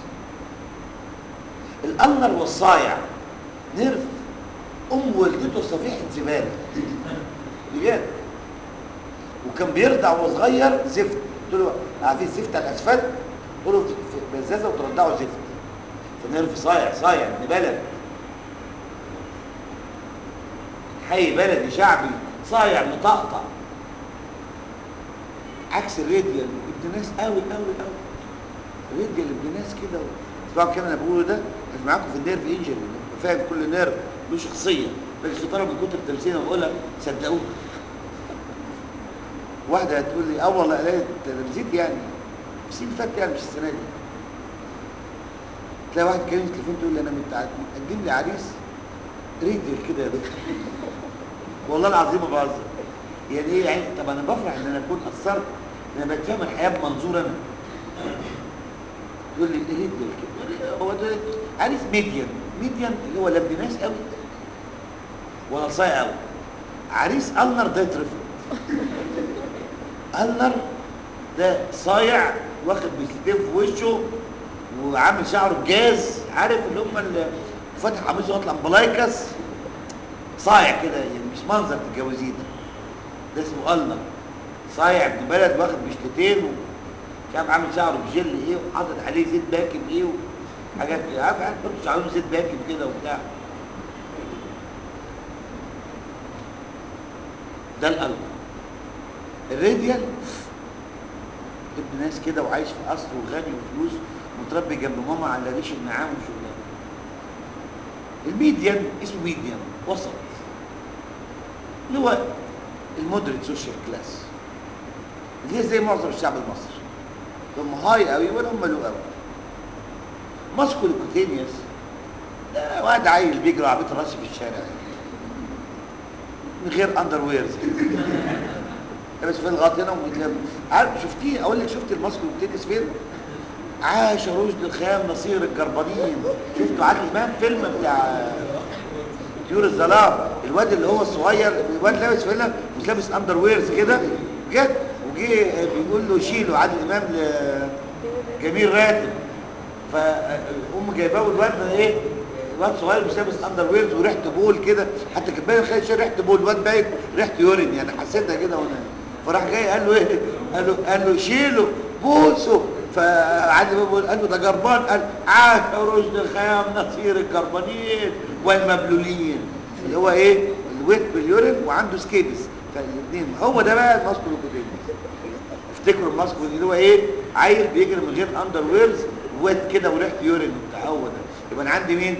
الالنر والصايع نيرف ام والدته صفيحه زباله بجد وكان بيرضع وهو صغير زفت قلت له عارفين الزفت على الاسفلت قلت له في بزازه وترضعه زفت فنيرف صايع صايع ابن بلد حي بلدي شعبي صايع مطقطع عكس الراديال ابن ناس قوي قوي قوي الراديال ابن ناس كده اسمعوا الكلام اللي انا بقوله ده مش معاكم في النيرف انجري فاهم كل نيرف له شخصيه لكن في طلب من كتر التمثيل بقولها صدقوني واحده هتقول لي اه والله قالت تلامذتي يعني بس اللي فات يعني مش السنه دي تلاقي واحد كلمه تليفون تقول لي انا متع- متقدم لي عريس ريديال كده يا دكتور والله العظيم ما بهزر يعني ايه يعني طب انا بفرح ان انا اكون اثرت ان انا بقيت فاهم الحياه بمنظور انا تقول لي ايه ريديال كده يقول لي هو ده عريس ميديان ميديان اللي هو لا ابن ناس قوي ولا صايع قوي عريس النر ده يترفض النر ده صايع واخد بيستين في وشه وعامل شعره بجاز عارف اللي هم اللي فاتح قميصه واطلع بلايكس صايع كده يعني مش منظر تتجوزيه ده ده اسمه النر صايع ابن بلد واخد بشلتين ومش عارف عامل شعره بجل ايه وحاطط عليه زيت باكن ايه وحاجات كده عارف عارف برضه شعرهم زيت باكن كده وبتاع ده القلب الراديال ابن ناس كده وعايش في قصر وغني وفلوس متربي جنب ماما على ريش النعام وشغلانه الميديان اسمه ميديان وسط اللي هو المودريت سوشيال كلاس اللي هي زي معظم الشعب المصري هم هاي قوي ولا هم لو قوي ماسكو الكوتينيوس ده واحد عيل بيجري عربيه الرش في الشارع من غير اندر ويرز لابس فين الغط هنا وبيتلم عارف شفتيه اقول لك شفت الماسكو الكوتينيوس فين عاش رشد الخيام نصير الجربانين شفتوا عادل امام فيلم بتاع طيور الظلام الواد اللي هو الصغير الواد لابس فيلم مش لابس اندر ويرز كده بجد وجه بيقول له شيله عادل امام لجميل راتب فام جايباه والواد ده ايه الواد صغير مش لابس اندر ويرز وريحته بول كده حتى كان باين خالد شايل ريحته بول الواد باين ريحته يورين يعني حسيتها كده وانا فراح جاي قال له ايه قال له قال له شيله بوسه فعادل امام قال له ده جربان قال عاش رشد الخيام نصير الجربانين والمبلولين اللي هو ايه الويت باليورين وعنده سكيبس فالاثنين هو ده بقى الماسكولوكوتينيوس افتكروا الماسكو اللي هو ايه عيل بيجري من غير اندر ويرز ويت كده وريحه يورين وبتاع هو ده يبقى انا عندي مين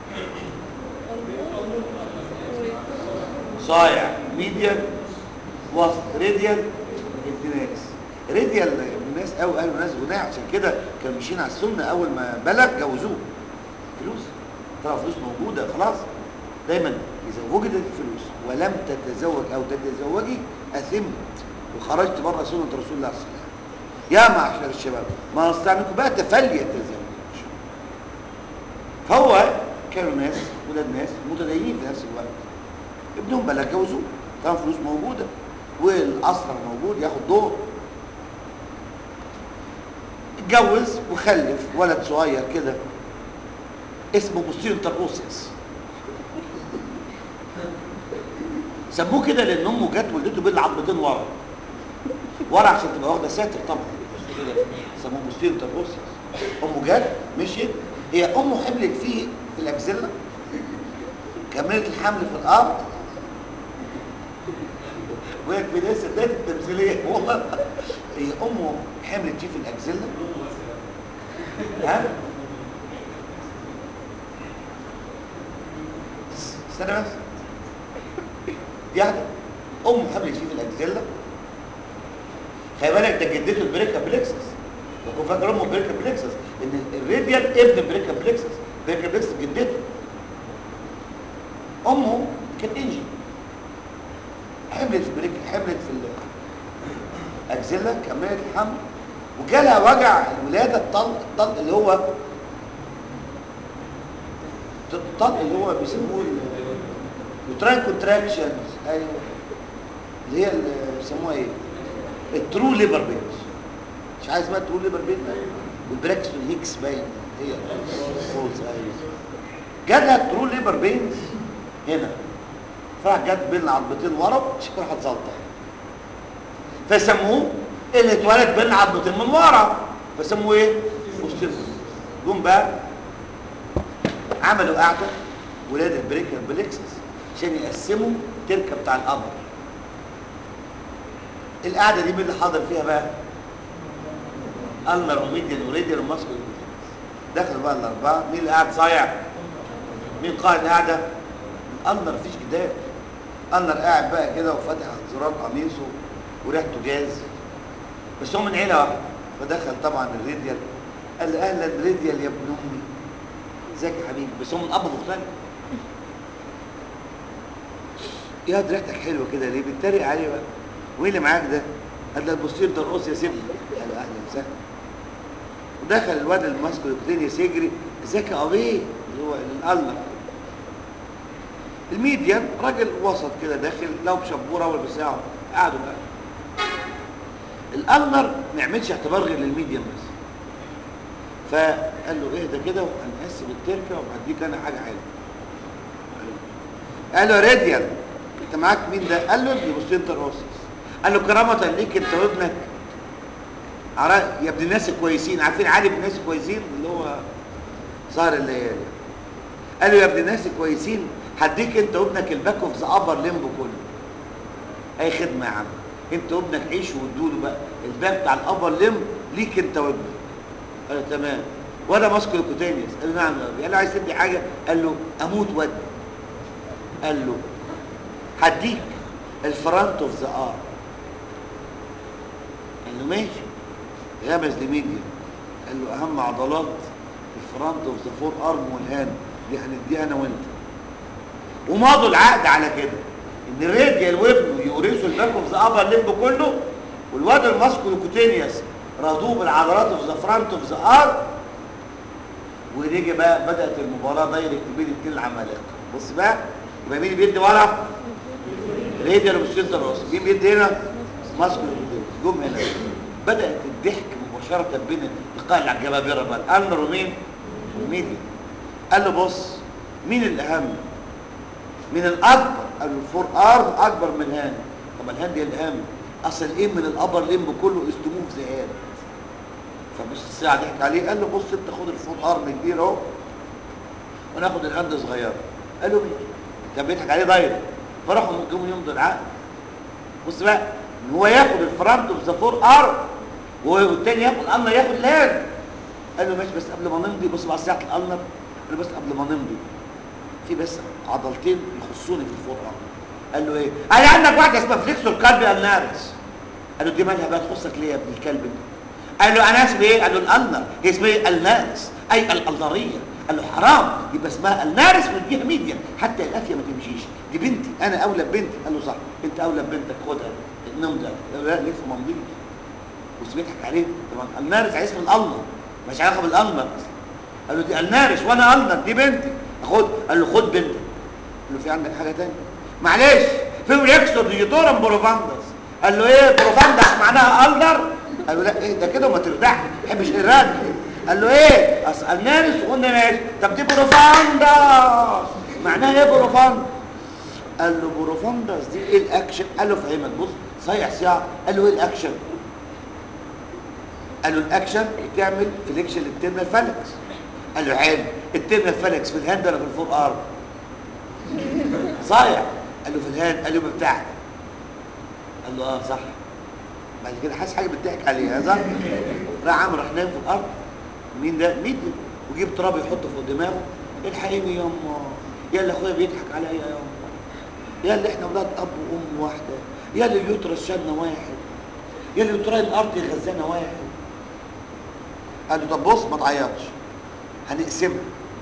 صايع ميديال وسط راديال ابتناس راديال الناس قوي قالوا ناس غناء عشان كده كانوا ماشيين على السنه اول ما بلغ جوزوه فلوس طلع فلوس موجوده خلاص دايما اذا وجدت الفلوس ولم تتزوج او تتزوجي اثمت وخرجت بره سنه رسول الله صلى الله عليه وسلم يا معشر الشباب ما استطاع منكم بقى فليتزوج فهو كانوا ناس ولاد ناس متدينين في نفس الوقت ابنهم بقى اتجوزوه طبعا فلوس موجوده والاسرى موجود ياخد دور اتجوز وخلف ولد صغير كده اسمه بوستيرو ترقوسيس سموه كده لان امه جت ولدته بين العظمتين ورا ورا عشان تبقى واخده ساتر طبعا كده سموه بوستيرو ترقوسيس امه جت مشيت هي امه حملت فيه في الاكزيلا كملت الحمل في الارض وهي في لسه ذات التمثيليه والله هي امه حملت فيه في الاكزيلا ها استنى بس دي واحده امه حملت فيه في الاكزيلا خلي بالك ده جدته البريكا بليكسس وكون فاكر امه بريكا بليكسس ان الراديال ابن بريكا بليكسس بريكا بليكسس جدته امه كانت انجي حملت في بريك حملت في الاكزيلا كملت الحمل وجالها وجع الولاده الطلق الطلق اللي هو الطلق اللي هو بيسموه اليوتراين كونتراكشنز ايوه اللي هي اللي بيسموها ايه الترو ليبر بينز مش عايز اسمها الترو ليبر بينز والبراكسون هيكس باين هي فولز ايوه جالها الترو ليبر بينز هنا فراح جت بين العظمتين ورا راحت زلطه فسموه اللي اتولد بين العظمتين من ورا فسموه ايه؟ بوستيريور جم بقى عملوا قاعده ولاد البريكر بليكسس عشان يقسموا التركه بتاع القمر القعده دي مين اللي حاضر فيها بقى؟ الله وميديان وريديان وماسكو دخلوا بقى الاربعه مين اللي قاعد صايع؟ مين قائد القعده؟ النر مفيش جدال النر قاعد بقى كده وفاتح زرار قميصه وريحته جاز بس هو من عيله واحده فدخل طبعا الريديال قال له اهلا ريديال يا ابن امي ازيك يا حبيبي بس هو من اب مختلف يا دي ريحتك حلوه كده ليه بيتريق عليه بقى وايه اللي معاك ده قال له البوستير ده القص يا سيبني قال له اهلا وسهلا ودخل الواد الماسكو الكوتينيوس يجري ازيك يا ابي اللي هو الالنر الميديان راجل وسط كده داخل لو بشبوره ولا بساعه قعدوا بقى الالنر ما يعملش اعتبار غير للميديان بس فقال له اهدى كده وهنقسم التركه وهديك انا حاجه حلوه قال له يا راديال انت معاك مين ده؟ قال له ابني بص انت الراس قال له كرامه ليك انت وابنك عرا- يا ابن الناس الكويسين عارفين علي ابن الناس الكويسين اللي هو سهر الليالي قال له يا ابن الناس الكويسين هديك انت وابنك الباك اوف ذا ابر ليمبو كله اي خدمه يا عم انت وابنك عيش وادوله بقى الباك بتاع الابر ليمب ليك انت وابنك قال له تمام وانا ماسكه الكوتينيوس قال له نعم يا ابي قال له عايز تدي حاجه قال له اموت ودي قال له هديك الفرونت اوف ذا ار قال له ماشي غمز لميديا قال له اهم عضلات الفرونت اوف ذا فور ارم والهاند دي هنديها انا وانت ومضوا العقد على كده ان الراديال وابنه يورثوا الباك اوف ذا ابر ليمب كله والواد الماسكولوكوتينيوس رضوه بالعضلات اوف ذا فرونت اوف ذا ار ونيجي بقى بدات المباراه دايركت بين الاثنين العمالقه بص بقى يبقى مين اللي بيدي ورا راديال وبالسنتر راس مين بيدي هنا ماسكولوكوتينيوس جم هنا بدات الضحك مباشره بين لقاء الجبابره بقى انر ومين وميديا قال له بص مين الاهم من الاكبر قال له الفور ارم اكبر من الهاند طب الهاند هي الاهم اصل ايه من الابر ليمب كله استموف زي هاند فبص الساعه ضحك عليه قال له بص انت خد الفور ارم كبير اهو وناخد الهاند صغيره قال له ماشي كان بيضحك عليه دايركت فراحوا جم يمضوا العقد بص بقى ان هو ياخد الفرونت اوف ذا فور ارم والتاني ياخد الالنر ياخد الهاند قال له ماشي بس قبل ما نمضي بص بقى ساعه الالنر قال له بس قبل ما نمضي في بس عضلتين يخصوني في الفور ارم قال له ايه قال لي عندك واحده اسمها فليكسور كالبي النارس قال له دي مالها بقى تخصك ليه يا ابن الكلب انت قال له انا اسمي ايه قال له الالنر هي اسمها ايه النارس اي الالنريه قال له حرام يبقى اسمها النارس واديها ميديا حتى الافيه ما تمشيش دي بنتي انا اولى ببنتي قال له صح انت اولى ببنتك خدها نمضي قال له لا لسه ما مضيش بص بيضحك عليه طبعا النارس على اسم الالنر مش علاقه بالالنر قال له دي النارس وانا النر دي بنتي خد قال له خد بنتك قال له في عندك حاجه ثانيه معلش فيهم يكسر ديجيتورم بروفاندس قال له ايه بروفاندس معناها الدر قال له لا ايه ده كده وما تردحش ما بحبش الرد قال له ايه اسال نارس وقلنا ماشي طب دي بروفاندس معناها ايه بروفاندس قال له بروفاندس دي ايه الاكشن قال له فهمك بص صيح صياع قال له ايه الاكشن قال له الاكشن بتعمل فليكشن للتيرمال فالكس قال له حلو التيرمال فالكس في الهاند ولا في الفور ارم صايع قال له في الهاند قال له بتاعك قال له اه صح بعد كده حاسس حاجه بتضحك عليها صح راح عامل راح نايم في الارض مين ده ميديا وجيب تراب يحطه فوق دماغه الحقيني ياما يا اللي اخويا بيضحك عليا ياما يا اللي احنا اولاد اب وام واحده يا اللي اليوترس شالنا واحد يا اللي تراي الارض يغذانا واحد قال له طب بص ما تعيطش هنقسمها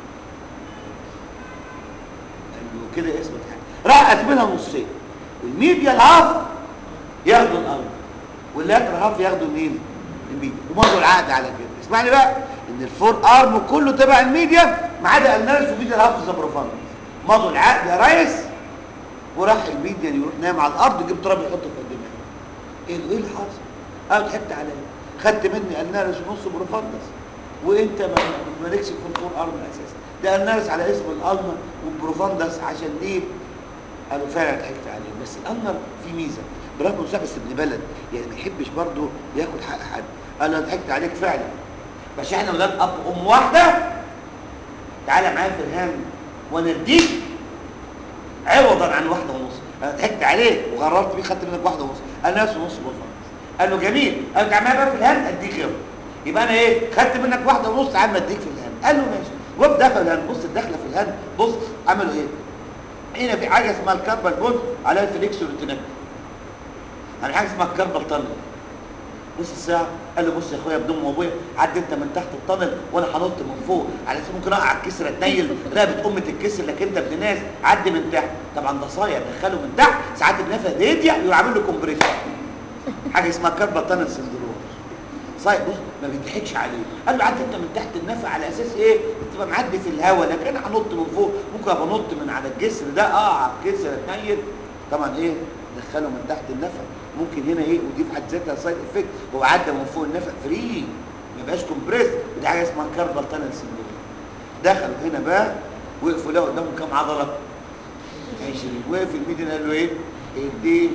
قال له كده اسمه حاجه راح قسمها نصين الميديا الهاف ياخدوا الارض واللاتر هاف ياخدوا مين الميديا ومضوا العقد على كده اسمعني بقى ان الفور ارم كله تبع الميديا ما عدا الناس وميديا الهاف زبرفان مضوا العقد يا ريس وراح الميديا يروح نايم على الارض يجيب تراب يحطه في الدماغ ايه ايه اللي حصل قال ضحكت عليا خدت مني النارس ونص بروفاندس وانت ما مالكش في الفور ارم اساسا ده النارس على اسم الالما والبروفاندس عشان ليه قالوا فعلا ضحكت عليه بس الالنر في ميزه برغم انه بس ابن بلد يعني ما يحبش برضه ياخد حق حد قال له ضحكت عليك فعلا بس احنا ولاد اب ام واحده تعالى معايا في الهام وانا اديك عوضا عن واحده ونص انا ضحكت عليك وغررت بيه خدت منك واحده ونص قال ناس ونص بروفاندس قال له جميل قال له تعالى معايا بقى في الهام اديك غيره يبقى انا ايه خدت منك واحده ونص تعالى ما اديك في الهام قال له ماشي وقف دخل الهام بص الدخله في الهام بص عملوا ايه هنا في حاجه اسمها الكربل بوند على الفليكس والتنك يعني حاجه اسمها الكربل تانل بص الساعه قال له بص يا اخويا بدون وابويا عدي انت من تحت الطنل وانا هنط من فوق على اساس ممكن اقع الكسر اتنيل رقبه امه الكسر لكن انت ابن ناس عدي من تحت طبعا ده صايع دخله من تحت ساعات بنفذ هديه يروح عامل له كومبريشن حاجه اسمها كربل تانل سندروم صايع بص ما بيضحكش عليه قال له عدي انت من تحت النفق على اساس ايه تبقى معدي في الهواء لكن انا هنط من فوق ممكن ابقى نط من على الجسر ده اقع على الجسر اتنيل طبعا ايه دخله من تحت النفق ممكن هنا ايه ودي في حد ذاتها سايد افكت هو عدى من فوق النفق فري ما يبقاش كومبريس ودي حاجه اسمها كاربال تانل سندروم دخلوا هنا بقى وقفوا لقوا قدامهم كام عضله 20 وقف الميديان قال له ايه اديه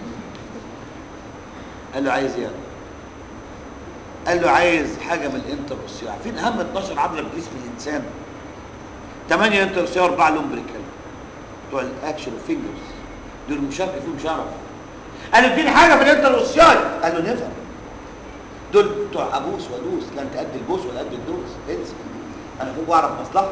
قال له عايز ايه قال له عايز حاجه من الانتر اوسيو عارفين اهم 12 عضله في جسم الانسان 8 انتر اوسيو 4 لومبريكال بتوع الاكشن فينجرز دول مشاركه فيهم شرف قال له اديني حاجه في الانتر اوسيو قال له نفع دول بتوع ابوس وادوس لا انت قد البوس ولا قد الدوس انسى انا فوق بعرف مصلحتي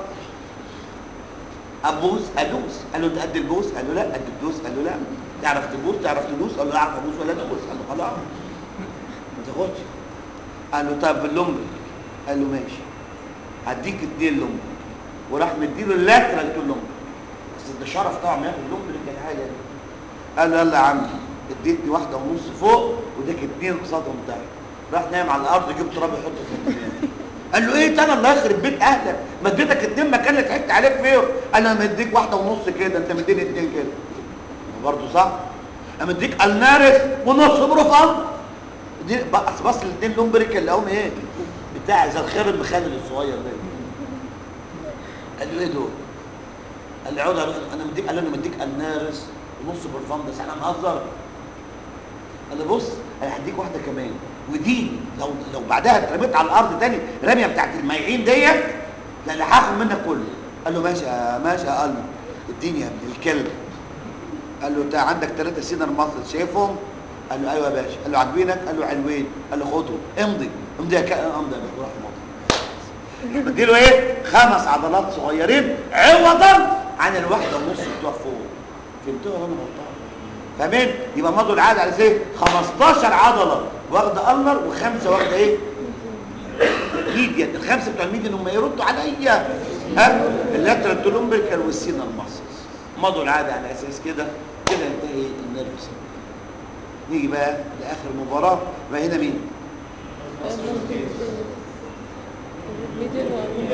ابوس ادوس قال له انت قد البوس قال له لا قد الدوس قال له لا تعرف تبوس تعرف تدوس قال له اعرف ابوس ولا ادوس قال له خلاص ما تاخدش قال له طب اللومبريك قال له ماشي هديك اتنين لومبريك وراح مديله اللاترال تو لومبريك بس ده شرف طبعا ما ياخد لومبريك كان حاجه قال له يلا يا عم اديتني واحده ونص فوق واديك اتنين قصادهم تحت راح نايم على الارض جيب تراب يحطه في الدنيا قال له ايه انا الله يخرب بيت اهلك ما اديتك اتنين مكان اللي ضحكت عليك فيه قال له انا مديك واحده ونص كده انت مديني اتنين كده برضه صح انا مديك النارس ونص بروفان دي بص بص الاثنين لومبريك اللي هم ايه بتاع زي الخير المخلل الصغير ده قال له ايه دول قال له عود انا مديك قال له انا مديك النارس ونص برفان ده احنا نهزر قال له بص انا هديك واحده كمان ودي لو لو بعدها اترميت على الارض تاني رميه بتاعت المايعين ديت لا لا هاخد منك كله قال له ماشي يا ماشي يا قلبي اديني يا ابن الكلب قال له انت عندك ثلاثه سينر مصر شايفهم قال له ايوه يا باشا قال له عاجبينك قال له حلوين قال له خدهم امضي امضي يا كائن امضي يا باشا وراح مضي بديله ايه خمس عضلات صغيرين عوضا عن الواحده ونص بتوع فوق فهمتوها ولا انا غلطان فاهمين يبقى مضوا العقد على ايه 15 عضله واخده النر وخمسه واخده ايه ميديان الخمسه بتوع الميديان هم يردوا عليا ها اللاترال تولومبريكال والسينا المصص مضوا العقد على اساس كده كده ينتهي النيرفس نيجي بقى لاخر مباراه بقى هنا مين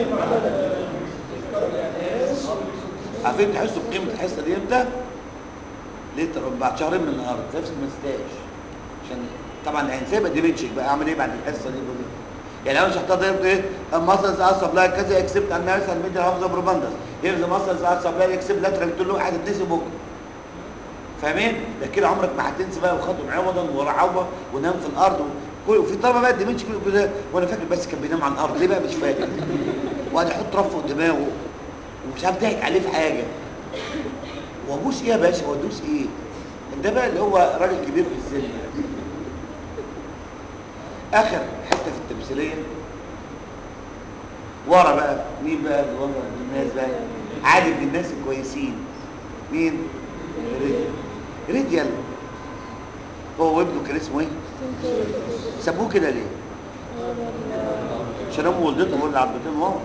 عارفين تحسوا بقيمه الحصه دي امتى ليتر بعد شهرين من النهارده نفس ما نسيتهاش عشان طبعا الانسان ما ديمنشن بقى اعمل ايه بعد الحصه دي دول يعني لو شحطها ضربت ايه المسلز ار سبلاي كذا اكسبت ان نيرس اند ميدل هاف ذا بروباندس هير ذا مسلز ار سبلاي اكسبت لاترال تقول له هتتنسي بكره فاهمين ده كده عمرك ما هتنسى بقى وخدهم عوضا ورعوه ونام في الارض وكل- وفي طلبه بقى ديمنشن كده وانا فاكر بس كان بينام على الارض ليه بقى مش فاكر وقعد يحط رف فوق دماغه ومش عارف ضحك عليه في حاجه وابوس ايه يا باشا وادوس ايه ده بقى اللي هو راجل كبير في السن اخر حته في التمثيليه ورا بقى مين بقى اللي ورا الناس بقى عادي من الناس الكويسين مين ريديال ريديال هو وابنه كان اسمه ايه سموه كده ليه عشان امه ولدته ولا عربتين ورا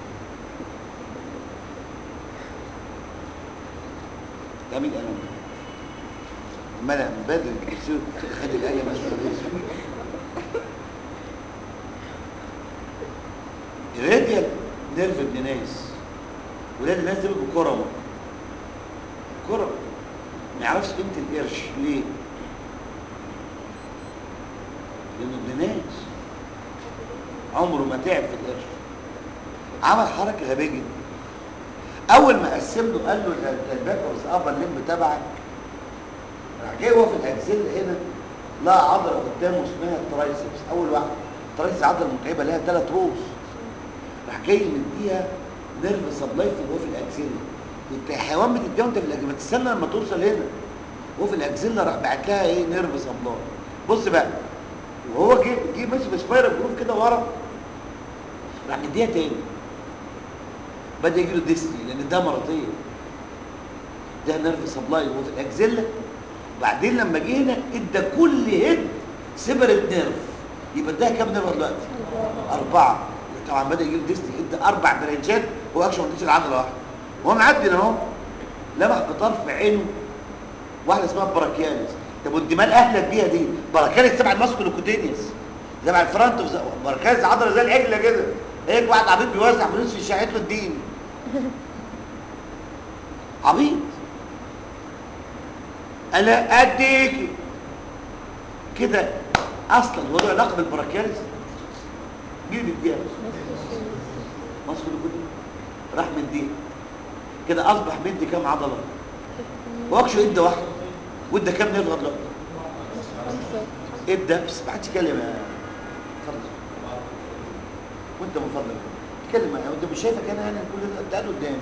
ده مين قلم ملا من بدري بتصير خد القلم السداسي الراديال نيرف ابن ناس ولاد الناس دول بيبقوا كرم كرم ما يعرفش قيمه القرش ليه؟ لانه ابن ناس عمره ما تعب في القرش عمل حركه غبيه جدا اول ما قسم له قال له ده ده الباك اوف ابر ليمب تبعك راح جاي هو في الاكسل هنا لقى عضله قدامه اسمها الترايسبس اول واحده الترايسبس عضله متعبه لها ثلاث رؤوس راح جاي مديها نيرف سبلاي في هو في الاكسل انت حيوان بتديها وانت في الاكسل ما تستنى لما توصل هنا وهو في الاكسل راح بعت لها ايه نيرف سبلاي بص بقى وهو جه جه ماشي بسبايرال جروف كده ورا راح مديها تاني بدا يجي له ديسني لان ده مرضيه ده نيرف سبلاي وهو في الاكزيلا وبعدين لما جه هنا ادى كل هيد سيبريت نيرف يبقى ده كام نيرف دلوقتي؟ اربعه طبعا بدا يجي له ديسني ادى اربع برانشات هو اكشن ما اديش العضله واحده وهو معدي هنا اهو لمح بطرف عينه واحده اسمها براكياليس طب والدماغ اهلك بيها دي براكياليس تبع الماسكولوكوتينيوس تبع الفرونت اوف براكياليس عضله زي العجله كده هيك واحد عبيط بيوزع فلوس في شاعت له الدين عبيط انا اديك كده اصلا هو له علاقه بالبراكياليس مين اللي بيديها ماسكولوكوتينيوس راح مديه كده اصبح مدي كام عضله واكشو ادى واحده وادى كام نيرف دلوقتي ادى بس ما حدش يتكلم يا اتفضل وانت من فضلك اتكلم معايا وانت مش شايفك انا انا كل ده انت قاعد قدامي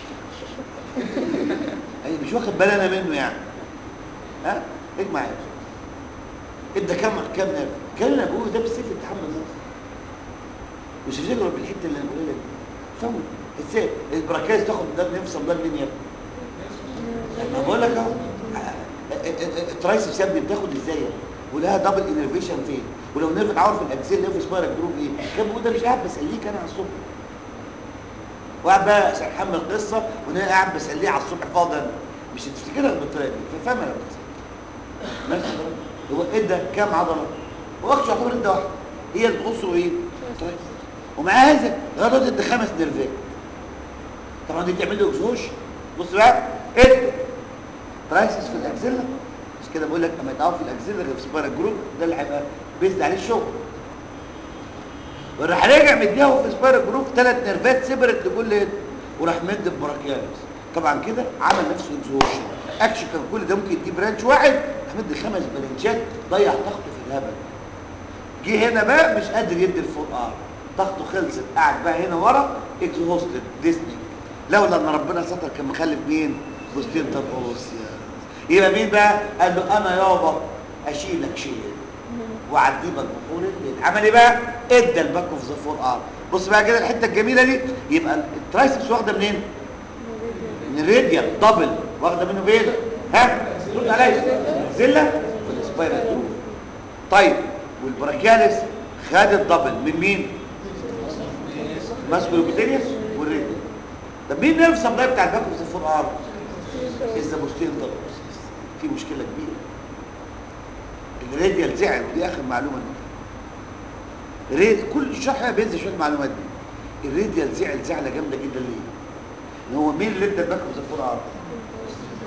يعني مش واخد بالي انا منه يعني ها اجمع يا ادى كام كام نيرف كان انا بقوله ده بالسيف التحمل النص مش هتضرب بالحته اللي انا بقولها لك دي فوت ازاي البراكاز تاخد ده نفصل ده منين يا ابني ما بقول لك اهو الترايسبس يا ابني بتاخد ازاي ولها دبل انرفيشن فين ولو نيرف اتعور في الاكسيل نيرف سبايرال جروب ايه كان بيقول ده مش قاعد بسليك انا على الصبح وقاعد بقى سرحان قصه وانا قاعد بسليه على الصبح فاضل مش هتفتكرها بالطريقه دي ففهمها يا بس ماشي هو ادى كام عضله هو اكتر يعتبر ادى واحده هي اللي تخصه ايه طيب ومع هذا لغايه دلوقتي ادى خمس نيرفات طبعا دي بتعمل له اكزوش بص بقى ادى ترايسس في الاكزيلا مش كده بقول لك اما يتعرف في الاكزيلا غير في سبايرال جروب ده اللي هيبقى بيزد عليه الشغل وراح راجع مديها في سبايرال جروب ثلاث نيرفات سيبرت لكل هيد وراح مد البراكيالس طبعا كده عمل نفسه اكزوشن اكشن كان كل ده ممكن يديه برانش واحد راح مد خمس برانشات ضيع طاقته في الهبل جه هنا بقى مش قادر يدي الفور ار طاقته خلصت قاعد بقى هنا ورا اكزوستد ديزني لولا ان ربنا ستر كان مخلف مين بوستين ترقص يا يبقى مين بقى قال له انا يابا اشيلك شيل واعديك بحور الليل عمل ايه بقى ادى الباك اوف ذا فور ار بص بقى كده الحته الجميله دي يبقى الترايسبس واخده منين من الراديال دبل واخده منه فين ها رد عليا زله في السبايرال جروف طيب والبراكياليس خد الدبل من مين ماسكولوكوتينيوس والراديال طب مين نيرف سبلاي بتاع الباك اوف ذا فور ار اذا بوستين دبل في مشكله كبيره الراديال زعل ودي اخر معلومه دي الراديال كل الشرح بينزل شويه المعلومات دي الراديال زعل زعله جامده جدا ليه ان هو مين اللي ادى الباك اوف ذا فور ار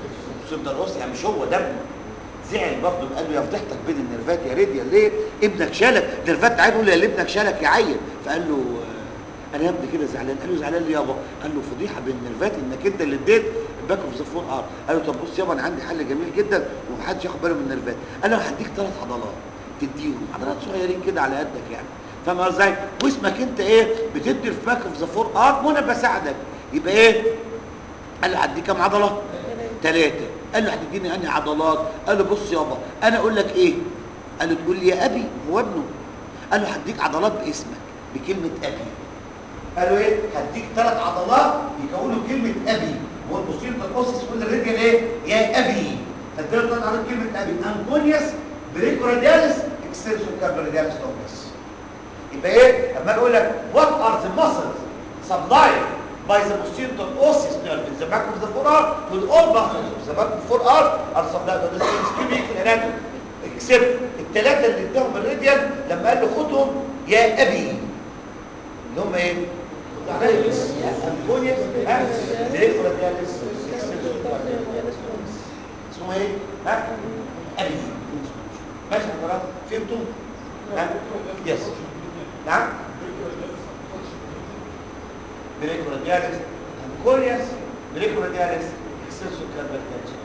سيبدا روس يعني مش هو دمه زعل برضه قال له يا فضحتك بين النرفات يا ريديا ليه ابنك شالك نرفات عيب يقول له يا ابنك شالك يا عيل فقال له آه، انا يا ابني كده زعلان قال له زعلان ليه يابا قال له فضيحه بين النرفات انك انت اللي اديت باك اوف ذا فور ار قال له طب بص يابا انا عندي حل جميل جدا ومحدش ياخد باله من النرفات قال له هديك ثلاث عضلات تديهم عضلات صغيرين كده على قدك يعني فاهم قصدي ازاي واسمك انت ايه بتدي في باك اوف ذا فور ار وانا بساعدك يبقى ايه قال له هديك كام عضله ثلاثه قال له هتديني انهي عضلات قال له بص يابا انا اقول لك ايه قال له تقول لي يا ابي هو ابنه قال له هديك عضلات باسمك بكلمه ابي قال له ايه هديك ثلاث عضلات يكونوا كلمه ابي هو البوستير تنقصص كل الرجل ايه يا ابي هديله ثلاث عضلات كلمه ابي انكونيوس بريكورادياليس اكستنسور كابرادياليس تومبس يبقى ايه لما اقول لك what are the muscles supplied by the posterior osseous nerve in the back of the forearm to all muscles of the back of the forearm are supplied by the ischemic anatomy except الثلاثه اللي اداهم الراديال لما قال له خدهم يا ابي اللي هم ايه؟ انكونيوس بريكورادياليس اكستنسور كابرادياليس اسمه ايه؟ ها؟ ابي ماشي حضرتك فهمتوا؟ ها؟ يس نعم بريكورادياليس انكورياس بريكورادياليس اكسنسور كاربرتاليس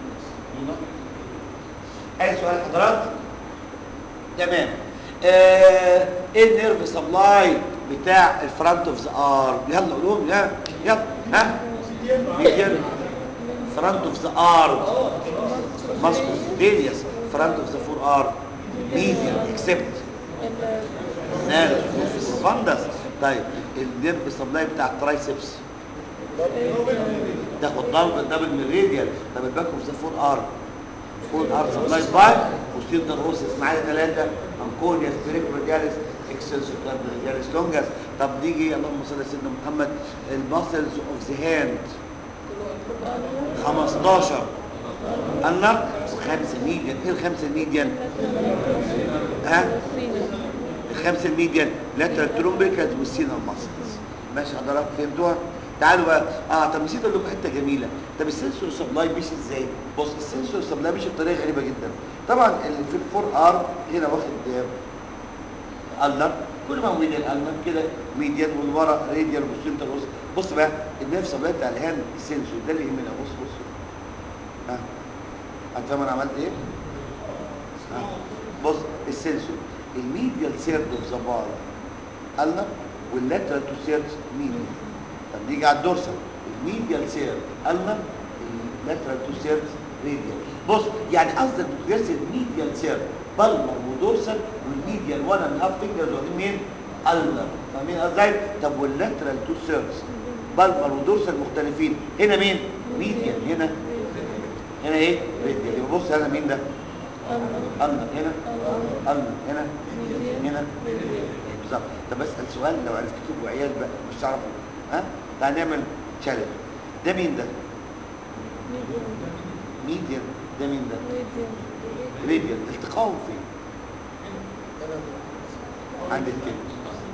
اي سؤال حضرات تمام آه ايه النيرف سبلاي بتاع الفرونت اوف ذا ارم يلا قولهم يا يلا ها ميديان فرونت اوف ذا ارم ماسكوس ديليس فرونت اوف ذا فور ارم ميديان اكسبت نال فاندس طيب النيرف سبلاي بتاع الترايسبس تاخد ضرب دبل من الراديال طب الباك اوف ذا فور ار فور ار سبلاي باي وستيل اوسس معايا ثلاثه انكونيا سبريك رادياليس اكسنسور رادياليس لونجاس طب نيجي اللهم صل على سيدنا محمد الماسلز اوف ذا هاند 15 قلنا خمسة ميديان ايه الخمسة ميديان ها الخمسة الميديان لاترال ترومبريكالز والسينال ماسلز ماشي حضرتك فهمتوها تعالوا بقى اه طب نسيت اقول لكم حته جميله طب السنسور سبلاي ماشي ازاي بص السنسور سبلاي ماشي بطريقه غريبه جدا طبعا اللي في الفور ار هنا واخد النر كل ما هو ميديان النر كده ميديان والورا راديال والسنتر بص بص بقى النيرف سبلاي بتاع الهاند السنسور ده اللي يهمنا بص بص ها هتفهم انا عملت ايه ها بص السنسور الميديال سيرد اوف ذا بار النر واللاترال تو سيرد ميديال طب نيجي على الدورسال الميديال سيرد النر اللاترال تو سيرد راديال بص يعني قصدك بترسم ميديال سيرد بالمر ودورسال والميديال وان اند هاف فينجرز واخدين مين؟ النر فاهمين ازاي؟ طب واللاترال تو سيردز بالمر ودورسال مختلفين هنا مين؟ ميديال هنا هنا ايه؟ راديال يبقى بص هنا مين ده؟ النر هنا النر هنا هنا بالظبط طب اسال سؤال لو عرفت تبقوا عيال بقى مش تعرفوا ها؟ تعال نعمل تشالنج ده مين ده؟ ميديال ده مين ده؟ راديال التقاهم فين؟ عند الكلمة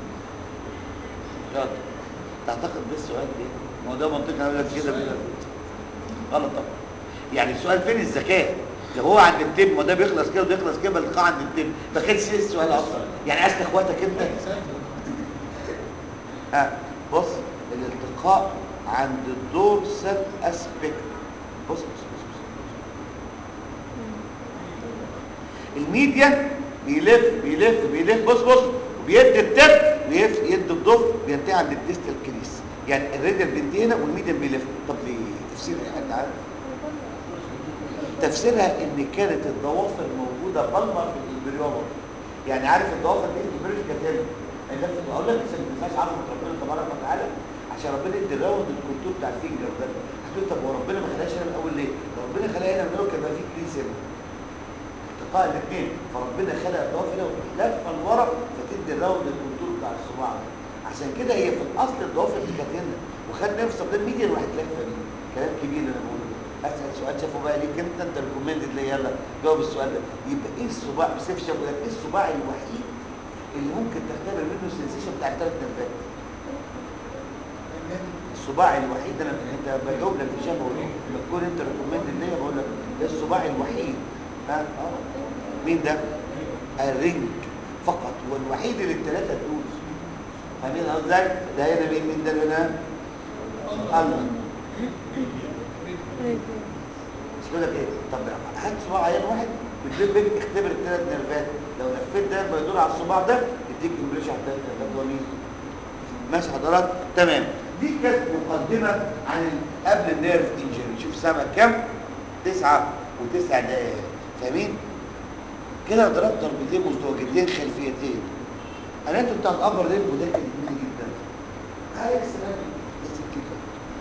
يلا تعتقد ده السؤال ايه؟ ما هو ده منطقي انا لك كده كده غلط طبعا يعني السؤال فين الذكاء؟ لو هو عند التم ما ده بيخلص كده وده بيخلص كده القاع عند التم ما كانش ايه السؤال اصلا يعني عايز اخواتك انت ها بص الالتقاء عند الدورسال اسبكت بص بص بص, بص. الميديا بيلف بيلف بيلف بص بص وبيدي التب ويدي الضف بينتهي عند الديستال كريس يعني الراديال بينتهي هنا والميديا بيلف طب ليه تفسير ايه حد عارف تفسيرها ان كانت الضوافر موجوده بالمر في الامبريولوجي يعني عارف الضوافر دي في البريش كانت هنا اللف اقول لك ما تنساش عظمه ربنا تبارك وتعالى عشان ربنا يدي الراوند الكونتور بتاع الفينجر ده هتقول طب هو ربنا ما خلاش هنا من الاول ليه؟ لو ربنا خلاها هنا من الاول كان بقى في كريس هنا التقاء الاثنين فربنا خلق الضوافر هنا لفه لورا فتدي الراوند الكونتور بتاع الصباع عشان كده هي في الاصل الضوافر دي كانت هنا وخد نفس ده ميديا راحت لفه دي كلام كبير اللي انا بقوله اسال سؤال شافه بقى ليك انت انت ريكومندد لي يلا جاوب السؤال ده يبقى ايه الصباع بسيف شافه ده ايه الصباع الوحيد اللي ممكن تختبر منه السنسيشن بتاع الثلاث نرفات الصباع الوحيد انا انت بجاوب لك في شافه لما تكون انت ريكومندد ليا بقول لك ده الصباع الوحيد ها اه مين ده الرنج فقط هو الوحيد اللي الثلاثه دول فاهمين قصدي ده هنا مين مين ده اللي هنا الله مش بقول لك ايه طب هات صباع عيان واحد بتلف اختبر الثلاث نيرفات لو لفيت ده بيدور على الصباع ده يديك امبريشن على الثلاث نيرفات هو مين ماشي حضرات تمام دي كانت مقدمه عن ال- قبل النيرف انجري شوف سنه كام تسعة وتسع دقائق فاهمين كده ضربت ضربتين مزدوجتين خلفيتين انا انتوا بتاع الابر ليل وده كان جميل جدا عايز سلام بس كده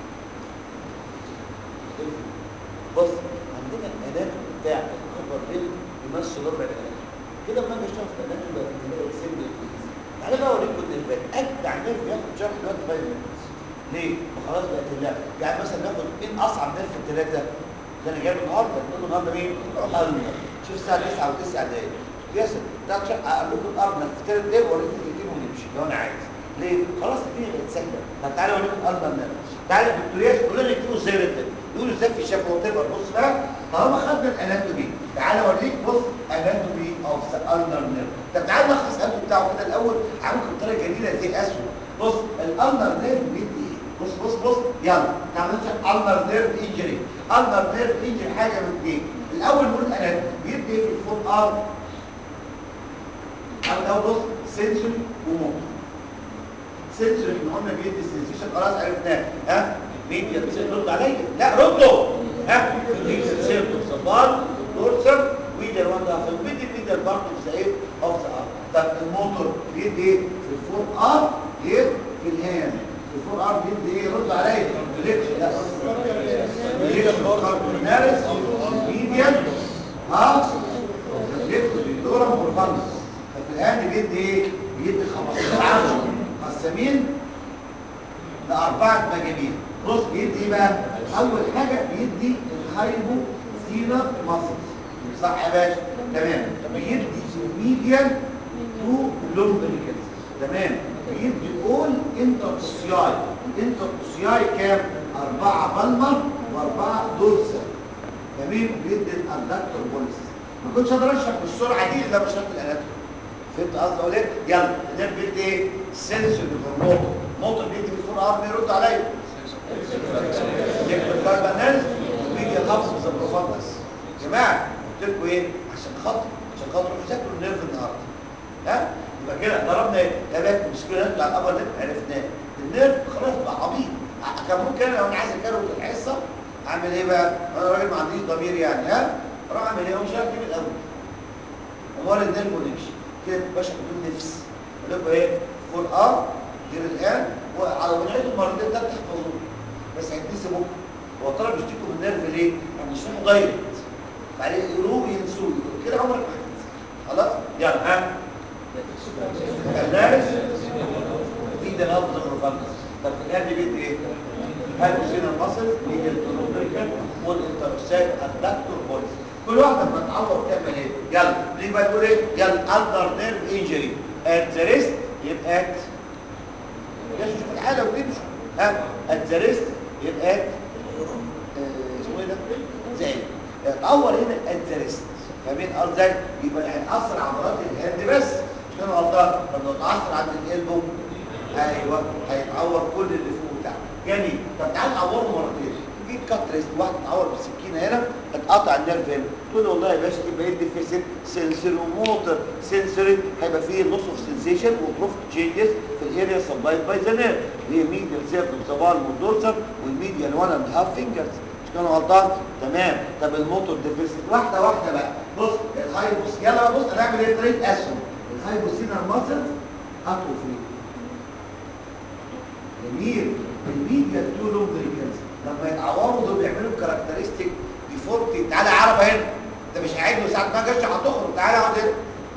بص عندنا الانات بتاع الابر ليل يمثل ربع الانات كده لما اجي اشتغل في الانات بقى بنلاقي سن تعالى بقى اوريكم النيرفات اجدع نيرف ياخد شرح دلوقتي 5 minutes ليه؟ ما خلاص بقت اللعبه يعني مثلا ناخد مين اصعب نيرف في الثلاثه ده انا جايب النهارده نقول النهارده مين؟ الارنر شوف الساعه 9 و9 دقايق ياسر تعال شوف اقول لكم الارنر في ثلاث دقايق واوريكم دقيقتين ونمشي لو انا عايز ليه؟ خلاص الدنيا بقت سهله طب تعالى اوريكم الارنر نيرف تعالى الدكتوريات كلنا يكتبوا ازاي رتب يقولوا ازاي في الشفه وتبقى بص بقى طالما خدنا الاناتومي تعالى اوريك بص اناتومي اوف ذا النر نيرف طب تعالى نلخص القلب بتاعه كده الاول هعملكم بطريقه جميله زي اسود بص الالنر نيرف بيدي ايه بص بص بص يلا نعمل النر نيرف انجري النر نيرف انجري حاجه من اثنين الاول نقول اناتومي بيدي ايه في الفول ارم اول بص سنسوري وموتور سنسوري احنا قلنا بيدي سنسيشن خلاص عرفناه ها ميديا رد عليا لا ردوا ها ميديا سيرتو صبار دورسر ميديا وان ده في الميديا ميديا بارت اوف ذا ايه اوف ذا ار طب الموتور بيدي ايه في الفور ار ايه في الهاند في الفور ار بيدي ايه رد عليا فليكس لا فليكس كاربوناريس ميديا ها فليكس بيدورم والفانس ففي الهاند بيدي ايه بيدي 15 10 قسامين لأربعة مجاميع بص بيدي ايه بقى أول حاجة بيدي الهايبو سينا ماسلز صح يا باشا تمام بيدي ميديان تو لومبريكلز تمام بيدي اول انترتوسياي الانترتوسياي كام أربعة بالمر وأربعة دورسال تمام بيدي الأدكتور بوليس ما كنتش اقدر اشرح بالسرعه دي الا بشرط الاناتومي فهمت قصدي اقول ايه يلا النيرف بيدي ايه سنسوري موتور موتور بيدي في الفور ار بيرد عليا يكتب كاربانال وميديا لفظ ذا بروفاندس يا جماعه قلت لكم ايه عشان خاطر عشان خاطر ذاكروا النيرف النهارده ها يبقى كده ضربنا ايه يا باك المشكله بتاع الابر ليب عرفناه النيرف خلاص بقى عبيط كان ممكن انا لو انا عايز اكروت الحصه اعمل ايه بقى انا راجل ما عنديش ضمير يعني ها اروح اعمل ايه مش عارف من الاول امال النيرف ونمشي كده باشا بدون نفس اقول لكم ايه فور ار غير الان وعلى ونعيده مرتين ثلاثه تحفظوه بس هيتنسي بكره هو الطلب بيشتكوا من النيرف ليه؟ يعني مش فاهمه دايركت بعدين يقولوه وينسوه كده عمرك ما هتنسى خلاص يلا ها الناس دي ده لفظ الروفانس طب الان بيدي ايه؟ هايبوسينا المصل ميديا التروبريكال والانترسات الدكتور بوليس كل واحده لما تعور تعمل ايه؟ يلا ليه بقى تقول ايه؟ يلا اندر نيرف انجري ات ذا ريست يبقى ات لازم نشوف الحاله ونمشي ها ات ذا ريست يبقى ات آه، اسمه ايه ده؟ زي اتعور هنا ات ذا ريست فاهمين قصدي ازاي؟ يبقى هيتاثر عضلات الهاند بس مش كده غلطان طب لو اتاثر عند القلب ايوه هيتعور كل اللي فوق بتاعه جميل طب تعال نعوره مرتين جيت كات ريست واحد اتعور بالسكينه هنا اتقطع النيرف هنا تقول له والله يا باشا يبقى يدي في ست سنسوري وموتور سنسوري هيبقى فيه لوس اوف سنسيشن وبروف تشينجز في الاريا سبلايد باي ذا نيرف هي ميديال سيركل سبال والدورسال والميديال 1 اند هاف فينجرز مش كده غلطان تمام طب الموتور ديفيسيت واحده واحده بقى بص الهايبوس يلا بقى بص هنعمل ايه طريقه اسهم الهايبوسينال ماسلز اتروفي جميل الميديا تو لومبريكلز لما يتعوروا دول بيعملوا كاركترستيك ديفورتي تعالى عربه هنا انت مش قاعد له ساعه ما جاش هتخرج تعالى اقعد هنا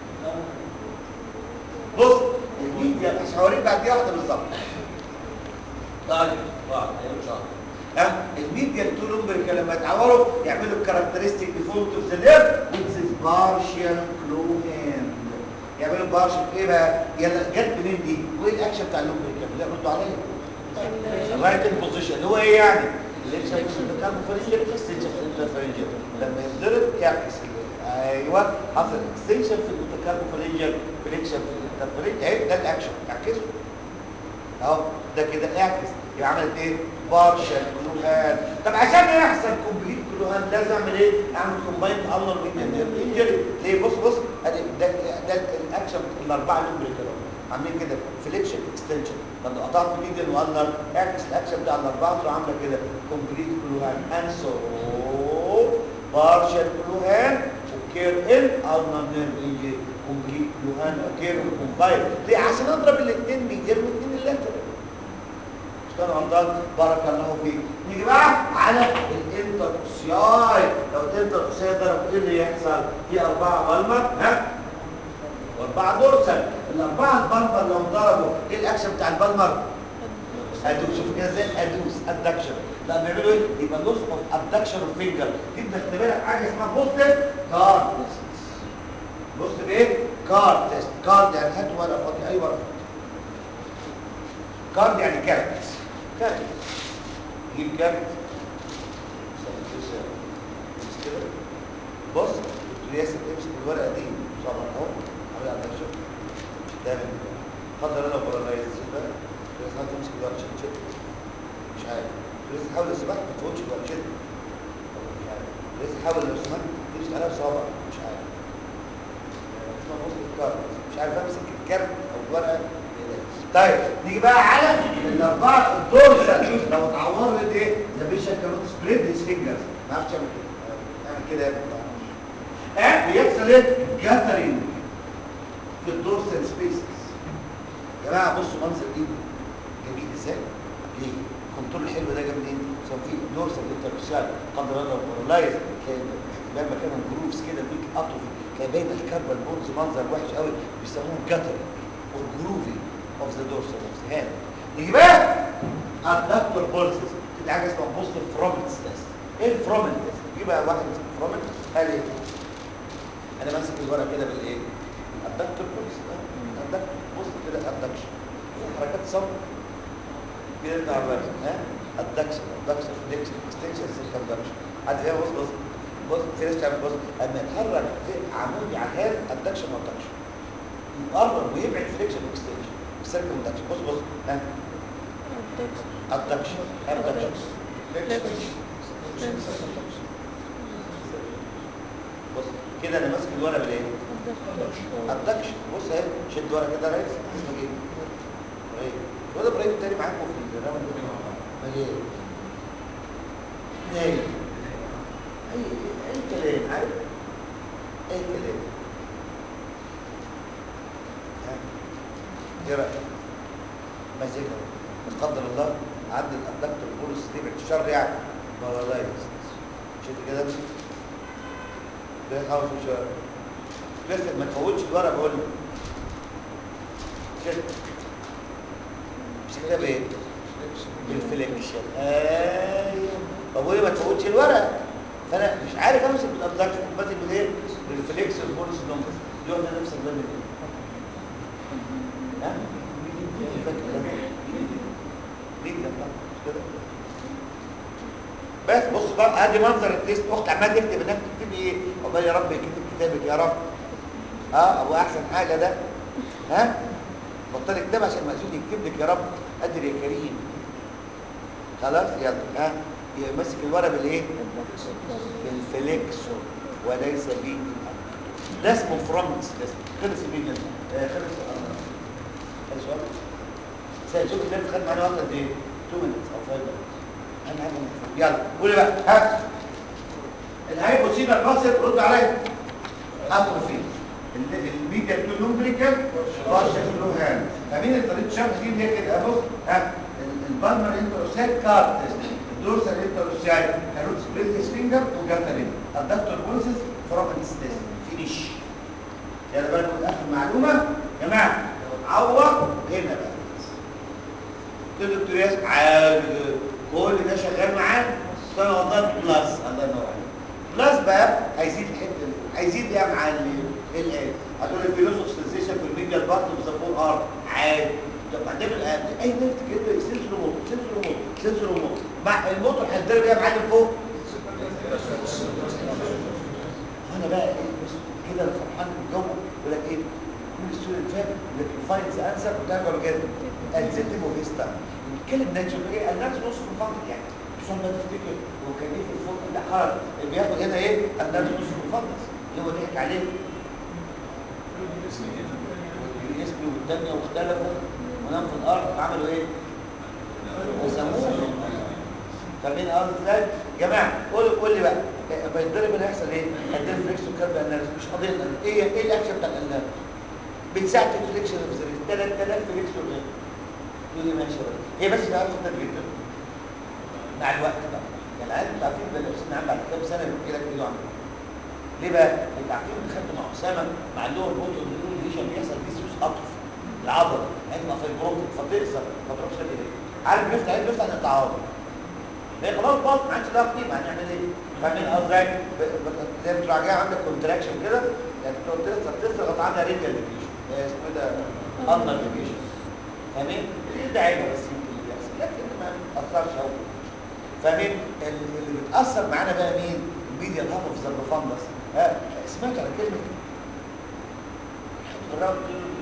بص الميديا مش هوريك بعد دقيقه واحده بالظبط طيب واحد ان شاء الله ها الميديا تو لومبريكل لما يتعوروا يعملوا كاركترستيك ديفولت اوف ذا نيرف which is partial claw hand يعملوا بارشل ايه بقى يلا جت منين دي وايه الاكشن بتاع اللومبريكل لا ردوا عليا الرايت بوزيشن اللي هو ايه يعني فليكشن في الميتالوفرنجل اكستنشن في الانترفرنجل لما يتضرب يعكس ايوه حصل اكستنشن في الميتالوفرنجل فليكشن في الانترفرنجل اهي ده الاكشن اعكسه اهو ده كده اعكس يبقى عملت ايه بارشل كلوهان طب عشان يحصل كومبليت كلوهان لازم اعمل ايه اعمل كومبايند النر انجري ليه بص بص ادي ده ده الاكشن الاربعه اللي بريكر عاملين كده فليكشن اكستنشن طب لو قطعت ميديان والنر اعكس الاكشن بتاع الاربعه تروح عامله كده كومبليت كلوهان اند سو بارشل كلوهان وكير ان النر نيرف انجري كومبليت كلوهان وكير وكومبايند ليه عشان اضرب الاثنين ميديان والاثنين اللاترال كان عندك بارك الله فيك نيجي بقى على الانتروسياي لو الانتروسياي ضرب ايه اللي يحصل في اربعه بالمر ها واربعه دورسال الاربعه البالمر لو ضربوا ايه الاكشن بتاع البالمر ادوس شوف كده ازاي ادوس ادكشن لا بيعملوا ايه يبقى لوس اوف ادكشن اوف فينجر دي بنختبرها حاجه اسمها بوستيف كارد تيست بوستيف ايه كارد تيست كارد يعني هات ورقه فاضيه اي ورقه فاضيه كارد يعني كارت كارت جيب كارت مش كده بص قلت له ياسر امسك الورقه دي طبعا اهو عامل على شوف تعمل خضر انا وبرالايز كده بس هات تمسك الورقه شد شد مش عارف لازم تحاول لو سمحت ما تفوتش الورقه شد مش عارف لازم تحاول لو سمحت تمسك عليها بصوابعك مش عارف اسمها بص الكارت مش عارف امسك الكارت او الورقه طيب نيجي بقى على الاربعه الدورسال لو اتعورت ايه ذا بيشن كانوت سبريد هيز فينجرز ما اعرفش اعمل كده اعمل كده يا ابني اه بيحصل ايه جاثرين في الدورسال سبيسز يا جماعه بصوا منظر ايدي جميل ازاي ليه الكونتور الحلو ده جاي منين عشان في دورسال انترفيشال قدر الله بارالايز تلاقي مكانهم جروفز كده بيك اتروفي تلاقي باين الكربون بونز منظر وحش قوي بيسموه جاثرين والجروفي of the dorsal of the hand يجي بقى الدكتور بولسز دي حاجه اسمها بوست فرومنس تيست ايه الفرومنس تيست يجي بقى واحد اسمه فرومنس قال ايه انا ماسك الورقه كده بالايه الدكتور بولس الدكتور بص كده الدكشن حركات صم كده بتاع الورقه ها الدكشن الدكشن فليكشن اكستنشن سيركمدكشن عاد ايه بص بص بص في ناس تعمل بص اما يتحرك عمودي على الهاد الدكشن او الدكشن يقرب ويبعد فليكشن واكستنشن سيركمدكشن بص بص ها الدكشن الدكشن بص كده انا ماسك الورقه بالايه الدكشن بص اهي شد ورقه كده يا ريس اسمك ايه ابراهيم وده ابراهيم التاني معاكم في الراوند مجال نايم اي اي كلام عارف اي كلام ها ايه رايك مزاجه لا قدر الله عدى الدكتور بولس تبعد الشر يعني بارالايز شفت كده بيحاول في شويه لسه ما تفوتش الورقه بقول لك شفت مش كده بايه بالفليكشن ايوه طب وليه ما تفوتش الورقه فانا مش عارف امسك بالابدكشن بمسك بالايه بالفليكس والبولس لونجس يقعد نفسك ده من ها مين فاكر ده مين ده مش كده بس بص بقى ادي منظر التيست اخت عمال تكتب انك تكتب ايه عقبال يا رب يكتب كتابك يا رب اه ابو احسن حاجه ده ها بطل اكتب عشان المأذون يكتب لك يا رب قدر يا كريم خلاص يلا ها ماسك الورقه بالايه بالفليكسون وليس به ده اسمه فرونكس ده خلص الفيديو آه خلص الامر اي سؤال سأل شوف الناس خد معانا وقت قد ايه 2 minutes او 5 minutes اهم حاجه نفهم. يلا قولي بقى ها الهايبوسينا المصر رد عليا اتروفي الميديا تو لومبريكال بارشا كلوهان فمين اللي طريقه شرح دي اللي هي كده بص ها البالمر انتروسيت كارتس الدورسال انتروسيت كاروت سبريتس فينجر وجاترين الدكتور بولسز فرومنس تيست فينيش يلا بقى نقول اخر معلومه يا جماعه لو اتعور هنا بقى قلت له دكتور ياسر عادي كل ده شغال معاه فانا والله بلس الله ينور عليك بلس بقى هيزيد الحته دي هيزيد ايه يا معلم ايه الايه هتقول لي فيلوسوف سنسيشن في الميديال بارت اوف ذا فور ار عادي بعدين الآن اي نفس كده سنسور موت سنسور موت سنسور موت مع الموتور هيتضرب ايه يا معلم فوق وانا بقى ايه بص كده انا فرحان من جوه يقول لك ايه كل ستودنت فاهم يقول لك فاينز انسر وتعمل كده الزيتم وفيستا بيتكلم ناتشر ايه الناس نص منفضل يعني مش فاهم بقى تفتكر هو كان ايه في الفوق لا خرج بياخد هنا ايه الناس نص منفضل اللي هو ضحك عليه والاسم والدنيا واختلفوا ونام في الارض عملوا ايه؟ وسموه فاهمين قصدي ازاي؟ يا جماعه قول قول لي بقى لما يتضرب هنا يحصل ايه؟ هدير فليكس وكارب اناليز مش قضيه الأناليز. ايه ايه الاكشن بتاع الاناليز؟ بتساعد في الفليكشن اوف ذا 3000 فليكس وغيره تقول لي ماشي بقى هي بس بقى خطر جدا مع الوقت بقى يعني العيال انتوا عارفين بقى لابسين عم بعد كام سنه بيجي لك ايده عامله ليه بقى؟ انت عارفين اللي خدته مع اسامه مع اللور بوتو اللور ليشن بيحصل ديسيوس اطرف العضله هتبقى في البروتين فتقصر ما تروحش قد ايه عارف بيفتح ايه بيفتح التعاضد هي خلاص باظ ما عادش لها قيمه هنعمل ايه؟ فاهمين قصدي؟ ب- ب- زي ما تروح جاي عندك كونتراكشن كده يعني تقعد تكسر تضغط عندها ريديال ديفيشن اسمه ده النر ديفيشن فاهمين؟ دي ده عيبه بس يمكن اللي بيحصل لكن ما بتاثرش قوي فاهمين؟ ال- اللي بتاثر معانا بقى مين؟ الميديا هاف اوف ذا بروفاندس ها سمعت على كلمه حد جرب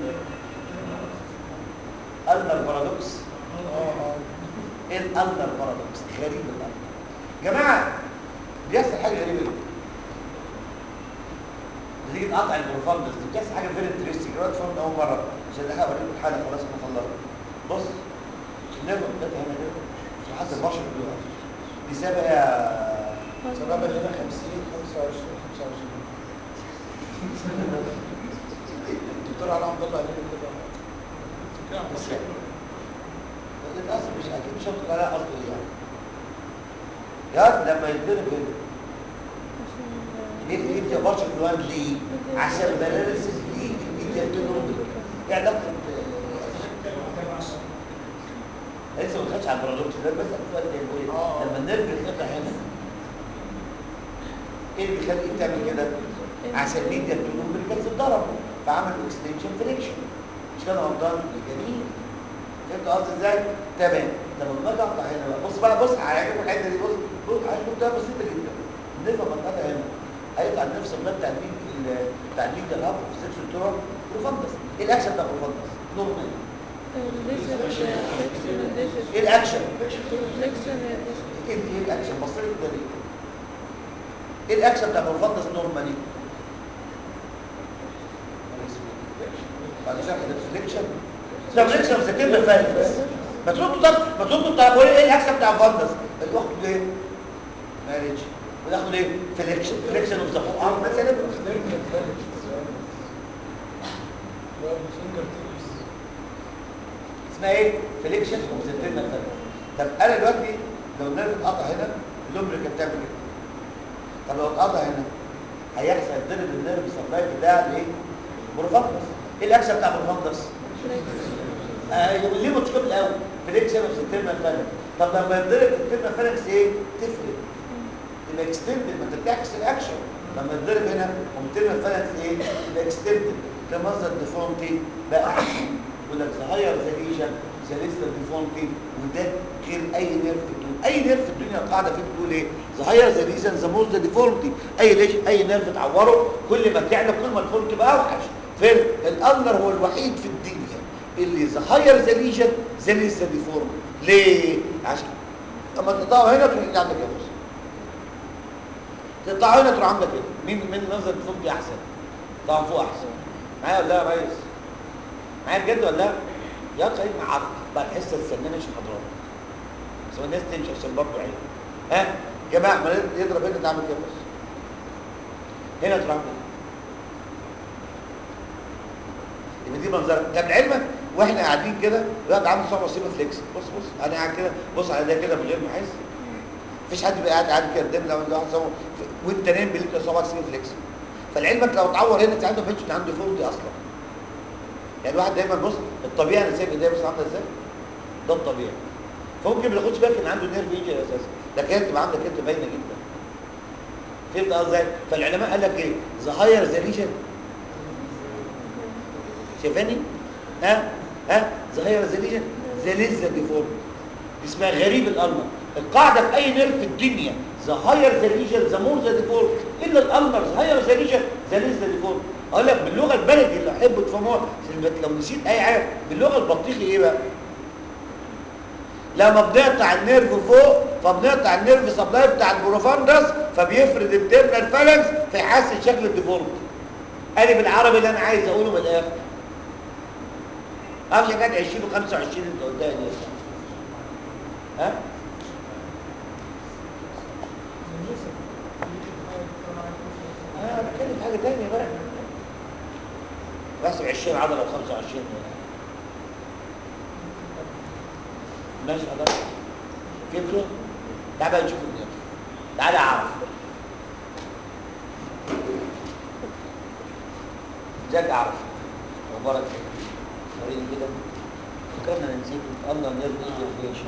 النر بارادوكس اه اه ايه الالنر بارادوكس غريب الامر جماعه بيحصل حاجه غريبه جدا نتيجه قطع البروفاندس دي بتحصل حاجه فيري انترستنج دلوقتي فهمت اول مره عشان ده اوريكم الحاله خلاص ما خلصت بص النيرف بتاعتها هنا كده في حد البشر دلوقتي دي سبب يا شباب هنا 50 25 25 الدكتور علي عبد الله قال لي كده بس يعني للاسف مش اكيد مش هتقول عليها قصد ايه يعني يا لما يتضرب هنا ليه ليه يا بشر فلان ليه عشان بلارسس ليه الميديا بينهم ايه علاقه آه، لسه ما دخلتش على البارادوكس ده بس سؤال تاني بقول آه. ايه لما النيرف يتقطع هنا ايه اللي بيخليك تعمل كده عشان الميديا بينهم بالكاس اتضرب فعمل اكستنشن فريكشن مش كده غلطان جميل فهمت قصدي ازاي تمام طب لما اجي اقطع هنا بقى بص بقى بص هيعجبك الحته دي بص بص هشوف ده بسيطه جدا النفا منطقه هنا هيطلع نفس المبدا بتاع الميد ال- بتاع الميد الهاب في سكشن تورا بروفاندس ايه الاكشن بتاع بروفاندس نورمال ايه الاكشن ايه ايه الاكشن بص لي كده ليه ايه الاكشن بتاع بروفاندس نورمالي بعد كده الفليكشن الفليكشن بتتم فارس ما تردوا طب ما تردوا طب قول ايه الاكشن بتاع بروفاندس بتاخد ايه ماريج وتاخد ايه فليكشن فليكشن اوف ذا فور ارم مثلا اسمها ايه فليكشن اوف ذا تيرنال فالف طب انا دلوقتي لو النيرف اتقطع هنا اللومبريك بتعمل كده طب لو اتقطع هنا هيحصل يتضرب النيرف سبلاي بتاع الايه بروفاندس ايه الاكشن بتاع بروفاندس آه ليه مشكله الاول فليكشن اوف ذا تيرنال فالف طب لما يتضرب التيرنال فالكس ايه تفرق يبقى اكستندد ما انت بتعكس الاكشن لما يتضرب هنا ومترنا الفلكس ايه يبقى اكستندد ده مصدر ديفورمتي بقى احسن يقول لك ظهير ذا ليجن ذا ليستر ديفورمتي وده غير اي نيرف في الدنيا اي نيرف في الدنيا القاعده فيه بتقول ايه ظهير ذا ليجن ذا موست ذا ديفورمتي اي ليش اي نيرف تعوره كل ما تعلى كل ما الديفورمتي بقى اوحش فين الالنر هو الوحيد في الدنيا اللي ظهير ذا ليجن ذا ليستر ديفورمتي ليه عشان اما تقطعه هنا تروح عندك يا باشا تقطع هنا تروح عندك كده مين مين نظر الفوق احسن طبعا فوق احسن معايا ولا لا يا ريس معايا بجد ولا لا يا طيب مع بعد حصه السنانه مش حضرات بس الناس تمشي عشان برضه عيب ها يا جماعه ما يضرب هنا تعمل كده بس هنا تروح عامل يبقى دي منظرها طب لعلمك واحنا قاعدين كده الواد عامل صوره وسيبه فليكس بص بص انا قاعد كده بص على ده كده من غير ما احس مفيش حد بقى قاعد قاعد كده قدام لو واحد صور وانت نايم بليك صوابعك سيبه فليكس فلعلمك لو اتعور هنا ساعتها ما بقتش عنده فولد اصلا يعني الواحد دايما بص الطبيعي انا سايب ايديا بس عامله ازاي ده الطبيعي فممكن ما ياخدش بالك ان عنده نيرف انجري اساسا لكن هي بتبقى عندك انت باينه جدا فهمت قصدي ازاي فالعلماء قال لك ايه ظهير ذا ليجن شايفاني ها ها ظاهره ذا ليجن ذا ليزا ديفورم اسمها غريب الالمر القاعده في اي نيرف في الدنيا ذا هاير ذا ليجن ذا مور ذا ديفورم الا الالمر ذا هاير ذا ليجن ذا ليزا ديفورم اقول لك باللغه البلدي اللي احب تفهموها عشان لو نسيت اي حاجه باللغه البطيخي ايه بقى لما بنقطع النيرف فوق فبنقطع النيرف سبلاي بتاع البروفاندس فبيفرد التيرنال فالانس فيحسن شكل الديفورم ادي بالعربي اللي انا عايز اقوله من الاخر معرفش كانت 20 و25 انت قلتها دي ها انا بتكلم في حاجه ثانيه بقى بحسب 20 عضله و25 ماشي خلاص فهمتوا تعال بقى نشوف النيرف تعال اعرف ازيك اعرف اخبارك ايه وريني كده فكرنا انا نسيت الله النيرف ايه في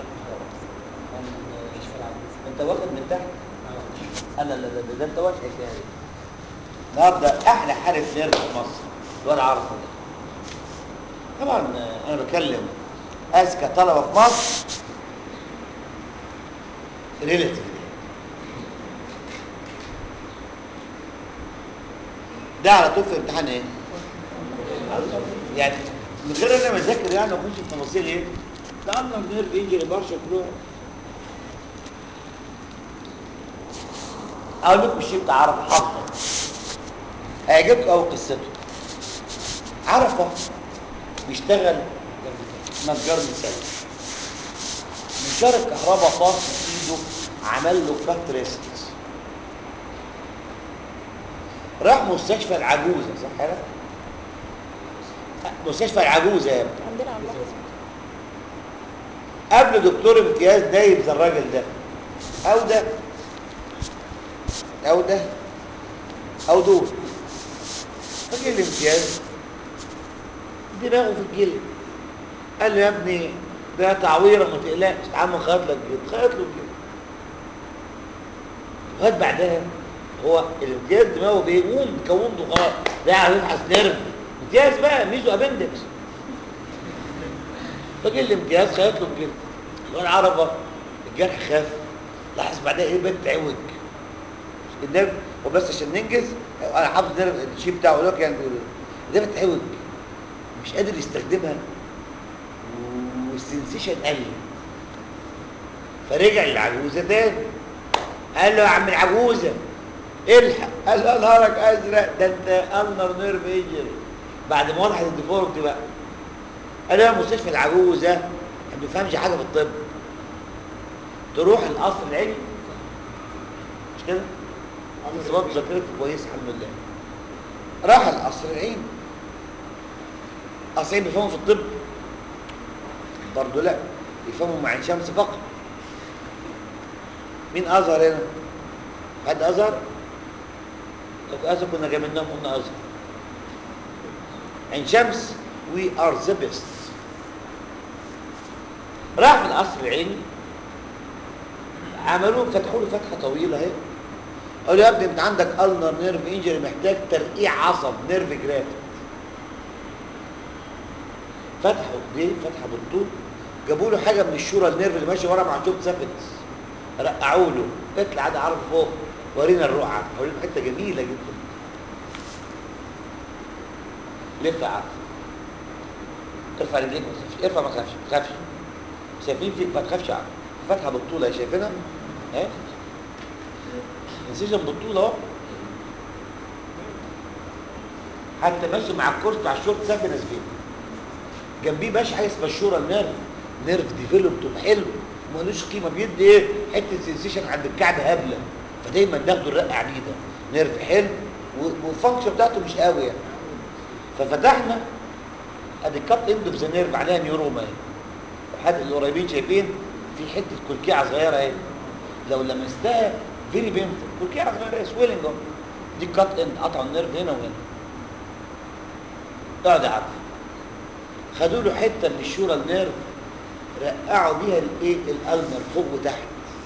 انت واخد من تحت انا لا لا ده انت واخد حكايه النهارده احلى حاله نيرف في مصر وانا عارفه ده طبعا انا بكلم اذكى طلبه في مصر ريلاتيف ده على طول في امتحان ايه يعني من غير انا بذاكر يعني اخش في تفاصيل ايه ده الله نيرف انجري برشا كلهم اقول لكم الشيء بتاع عرفه حافظه هيعجبكم قوي قصته عرفه بيشتغل نجار مسلح نجار الكهرباء طاس في ايده عمل له كات ريست راح مستشفى العجوزه صح كده مستشفى العجوزه يا ابني عندنا عم قبل دكتور امتياز دايب زي الراجل ده او ده او ده او دول راجل الامتياز دماغه في الجلد قال له يا ابني ده تعويره ما تقلقش تعال خيط لك جلد خيط له الجلد لغايه بعدها هو الامتياز دماغه بيقوم كونته خلاص ده يعرف يبحث نيرف امتياز بقى ميزو ابندكس فجه الامتياز خيط له الجلد وانا عرفه الجرح خاف لاحظ بعدها ايه بنت عوج النرف وبس عشان ننجز انا حافظ نرف الشيء بتاعه لك يعني بيقول ده بتعوج مش قادر يستخدمها والسنسيشن قل فرجع للعجوزه تاني قال له يا عم العجوزه الحق قال له نهارك ازرق ده انت النر نيرف انجري بعد ما وضحت الديفورمتي بقى قال له يا مستشفى العجوزه ما بيفهمش حاجه في الطب تروح القصر العلمي مش كده؟ بس برضه ذاكرته كويس الحمد لله راح القصر العيني قصر العيني بيفهموا في الطب برضه لا بيفهموا مع عين شمس فقط مين ازهر هنا؟ حد ازهر؟ لو ازهر كنا جايبينهم قلنا ازهر عين شمس وي ار ذا بيست راح من القصر العيني عملوا فتحوا له فتحه طويله اهي قالوا يا ابني انت عندك النر نيرف انجري محتاج ترقيع عصب نيرف جرافت فتحوا ايديه فتحه بالطول جابوا له حاجه من الشوره النيرف اللي ماشي ورا مع جوب سافيتس رقعوا له اطلع ده عارف فوق ورينا الرقعه ورينا حته جميله جدا لف عارف ارفع رجليك ما تخافش ارفع ما تخافش ما تخافش شايفين فيك ما تخافش عارف فتحه بالطول اهي شايفينها اهي انسجن بالطول اهو حتى ماشي مع الكورس بتاع الشورت سافينس فين جنبيه ماشي حاجه اسمها الشورى النيرف نيرف ديفلوبد حلو ملوش قيمه بيدي ايه حته سنسيشن عند الكعب هبله فدايما ناخده الرقه عنيده نيرف حلو والفانكشن بتاعته مش قوي يعني ففتحنا ادي الكاب اند اوف ذا نيرف عليها نيوروما اهي حد القريبين شايفين في حته كلكيعه صغيره اهي لو لمستها فيري بينفول كلكيعه صغيره سويلنج اهو دي كات اند قطعوا النيرف هنا وهنا اقعد يا عبد خدوا له حته من الشوره النيرف رقعوا بيها الايه الالنر فوق وتحت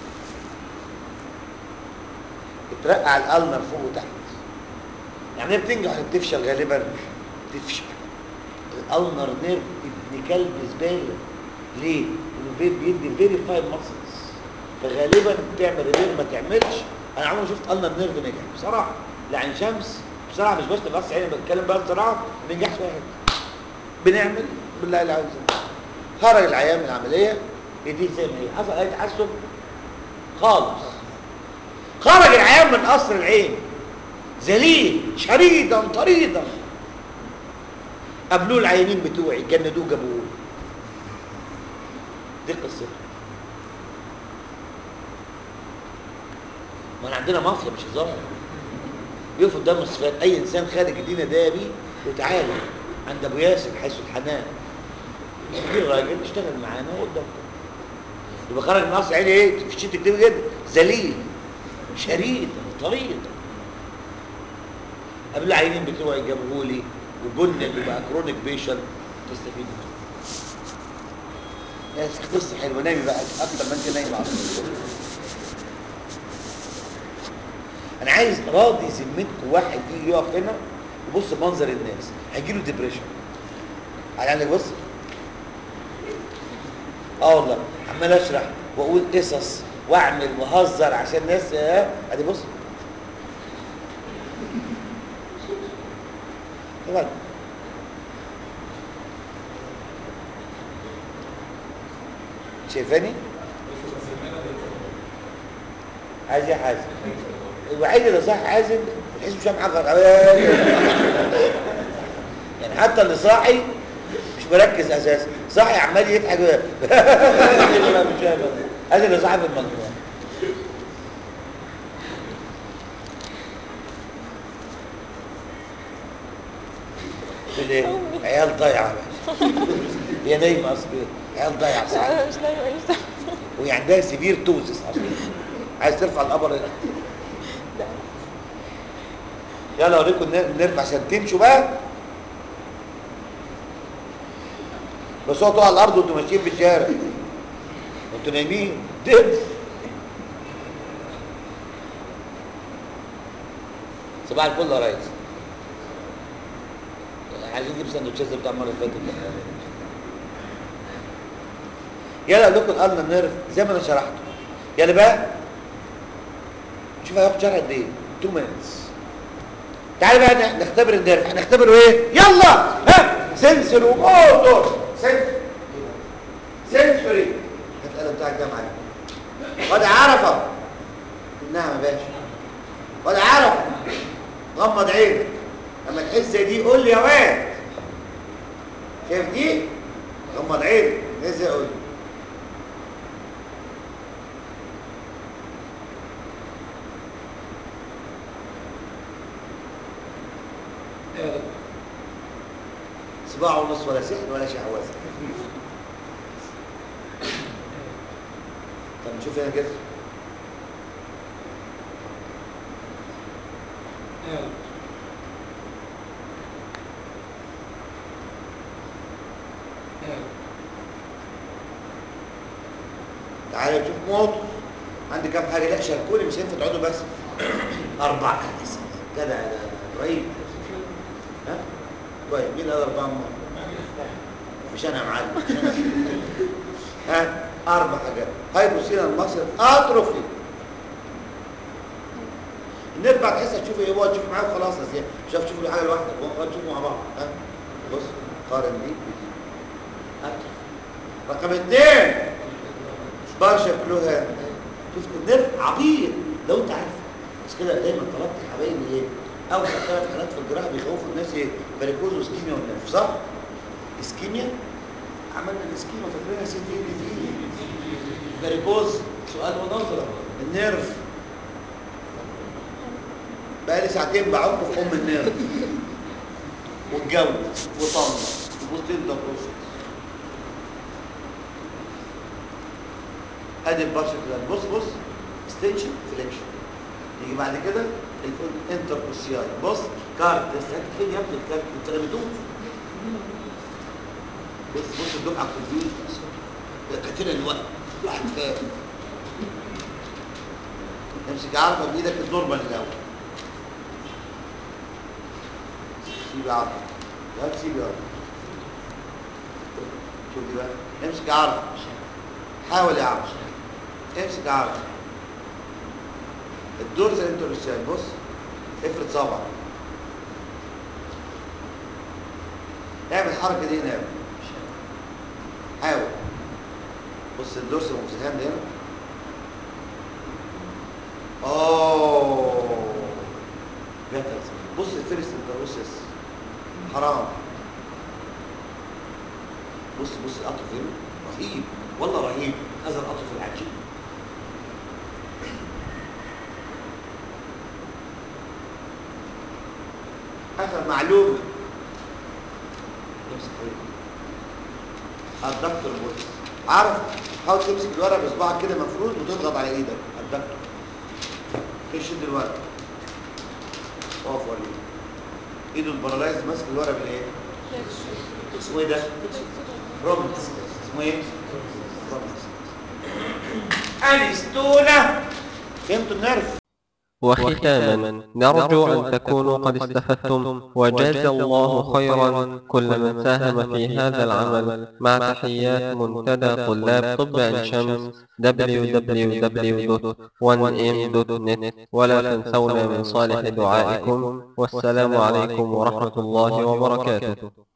اترقع الالنر فوق وتحت يعني هي بتنجح ولا بتفشل غالبا بتفشل الالنر نيرف ابن كلب زباله ليه؟ لانه بي- بيدي فيري فاين ماسلز فغالبا بتعمل ريبير ما تعملش انا عمري ما شفت النا نيرف نجح بصراحه لعين شمس بصراحه مش بس بس عيني بتكلم بقى بصراحه ما بينجحش في أي حاجه بنعمل بالله العظيم خرج العيان من العمليه ايديه زي ما هي حصل اي تحسن خالص خرج العيان من قصر العين ذليل شريدا طريدا قابلوه العيانين بتوعي جندوه جابوه دي قصته ما انا عندنا مافيا مش هزار بيقف قدام المستشفيات اي انسان خارج الدين ده بيه وتعالى عند ابو ياسر حيث الحنان في راجل اشتغل معانا قدام يبقى خرج من قصر عيني ايه في شيء كتير جدا ذليل شريد طريد قبل العينين بتوعي جابوه لي وجند وبقى كرونيك بيشن تستفيد منه يا شيخ قصه حلوه نايم بقى اكتر ما انت نايم على طول. انا عايز راضي ذمتكم واحد يجي يقف هنا يبص منظر الناس هيجي له ديبريشن على عندك بص اه والله عمال اشرح واقول قصص واعمل واهزر عشان الناس اه ادي بص طبعا شايفاني عايز ايه حازم الوحيد اللي صح حازم تحس مش فاهم حاجه يعني حتى اللي صاحي مش مركز اساسا صاحي عمال يضحك لا مش فاهم هذا اللي صاحي في المجموعه ليه؟ عيال ضايعه بس هي نايمه اصلا عيال ضايعه صح انا مش نايمه مش نايمه وهي عندها سيفير توزس اصلا عايز ترفع القبر لا يلا اوريكم النر- النرف عشان تمشوا بقى بس هو تقع على الارض وانتوا ماشيين في الشارع وانتوا نايمين دب صباح الفل يا ريس عايزين نجيب سندوتشات زي بتاع المره اللي فاتت يلا اقول لكم الالنا نيرف زي ما انا شرحته يلا بقى شوف هياخد شرح قد ايه 2 minutes تعالى بقى ن- نختبر النيرف هنختبره ايه يلا ها سنسور وموتور سنسور سنسوري هات القلم بتاعك ده معاك واد عرفه نعم يا باشا واد عرفه غمض عينك لما تحس زي دي قول لي يا واد شايف دي غمض عينك ازاي قول لي صباع ونص ولا سحر ولا شعوذه طب نشوف هنا كده تعالى نشوف موتور عندي كام حاجه لا شاركوني مش هينفع تقعدوا بس اربعه كده ده ابراهيم ها كويس مين قال اربعه مرات مش انا يا معلم مش انا ها اربع حاجات هايبوسينا المصر اتروفي النرفع تحس هتشوف ايه هو تشوف معاه وخلاص يا زياد مش هتشوف تشوف حاجه لوحدك هو تشوفوا مع بعض ها بص قارن دي بدي أتروفي. رقم اثنين برشا كلوها شفت النرف عبيط لو انت عارف بس كده دايما طلبت حبايبي ايه اول ثلاث حالات في الجراحه بيخوفوا الناس ايه فاريكوز واسكيميا والنرف صح اسكيميا عملنا الاسكيميا فاكرين يا سيدي اللي فيه فاريكوز سؤال ونظره النرف بقى لي ساعتين بعضكم في ام النرف واتجوز وطلق وبوستين ده بروسس ادي البشر كده بص بص ستيتش فليكشن يجي بعد كده الانتر اوسياي بص كارت استنى فين يا ابني الكارت انت رميتوه بص بص الدفعه كونفيوز كتير الوقت واحد فاهم امسك عارفه بايدك النورمال الاول سيب عارفه لا تسيب يا رب شوف دي بقى امسك عرض حاول يا عم امسك عرض الدورسال انتروسال بص افرد صبعك اعمل الحركه دي هنا حاول بص الدورسال والمسهام ده هنا اوه جت بص الفيرست انتروسس حرام بص بص القطر هنا رهيب والله رهيب هذا القطر العجيب اخر معلومه امسك ايه الدكتور بص عارف حاول تمسك الورقه بصباعك كده مفروض وتضغط على ايدك الدكتور كده شد الورقه اقف وريني ايده البارالايز ماسك الورقه بالايه اسمه ايه ده رومنس اسمه ايه رومنس انستونا فهمتوا النرف وختاما نرجو أن تكونوا قد استفدتم وجاز الله خيرا كل من ساهم في هذا العمل مع تحيات منتدى طلاب طب عين شمس www.1m.net ولا تنسونا من صالح دعائكم والسلام عليكم ورحمة الله وبركاته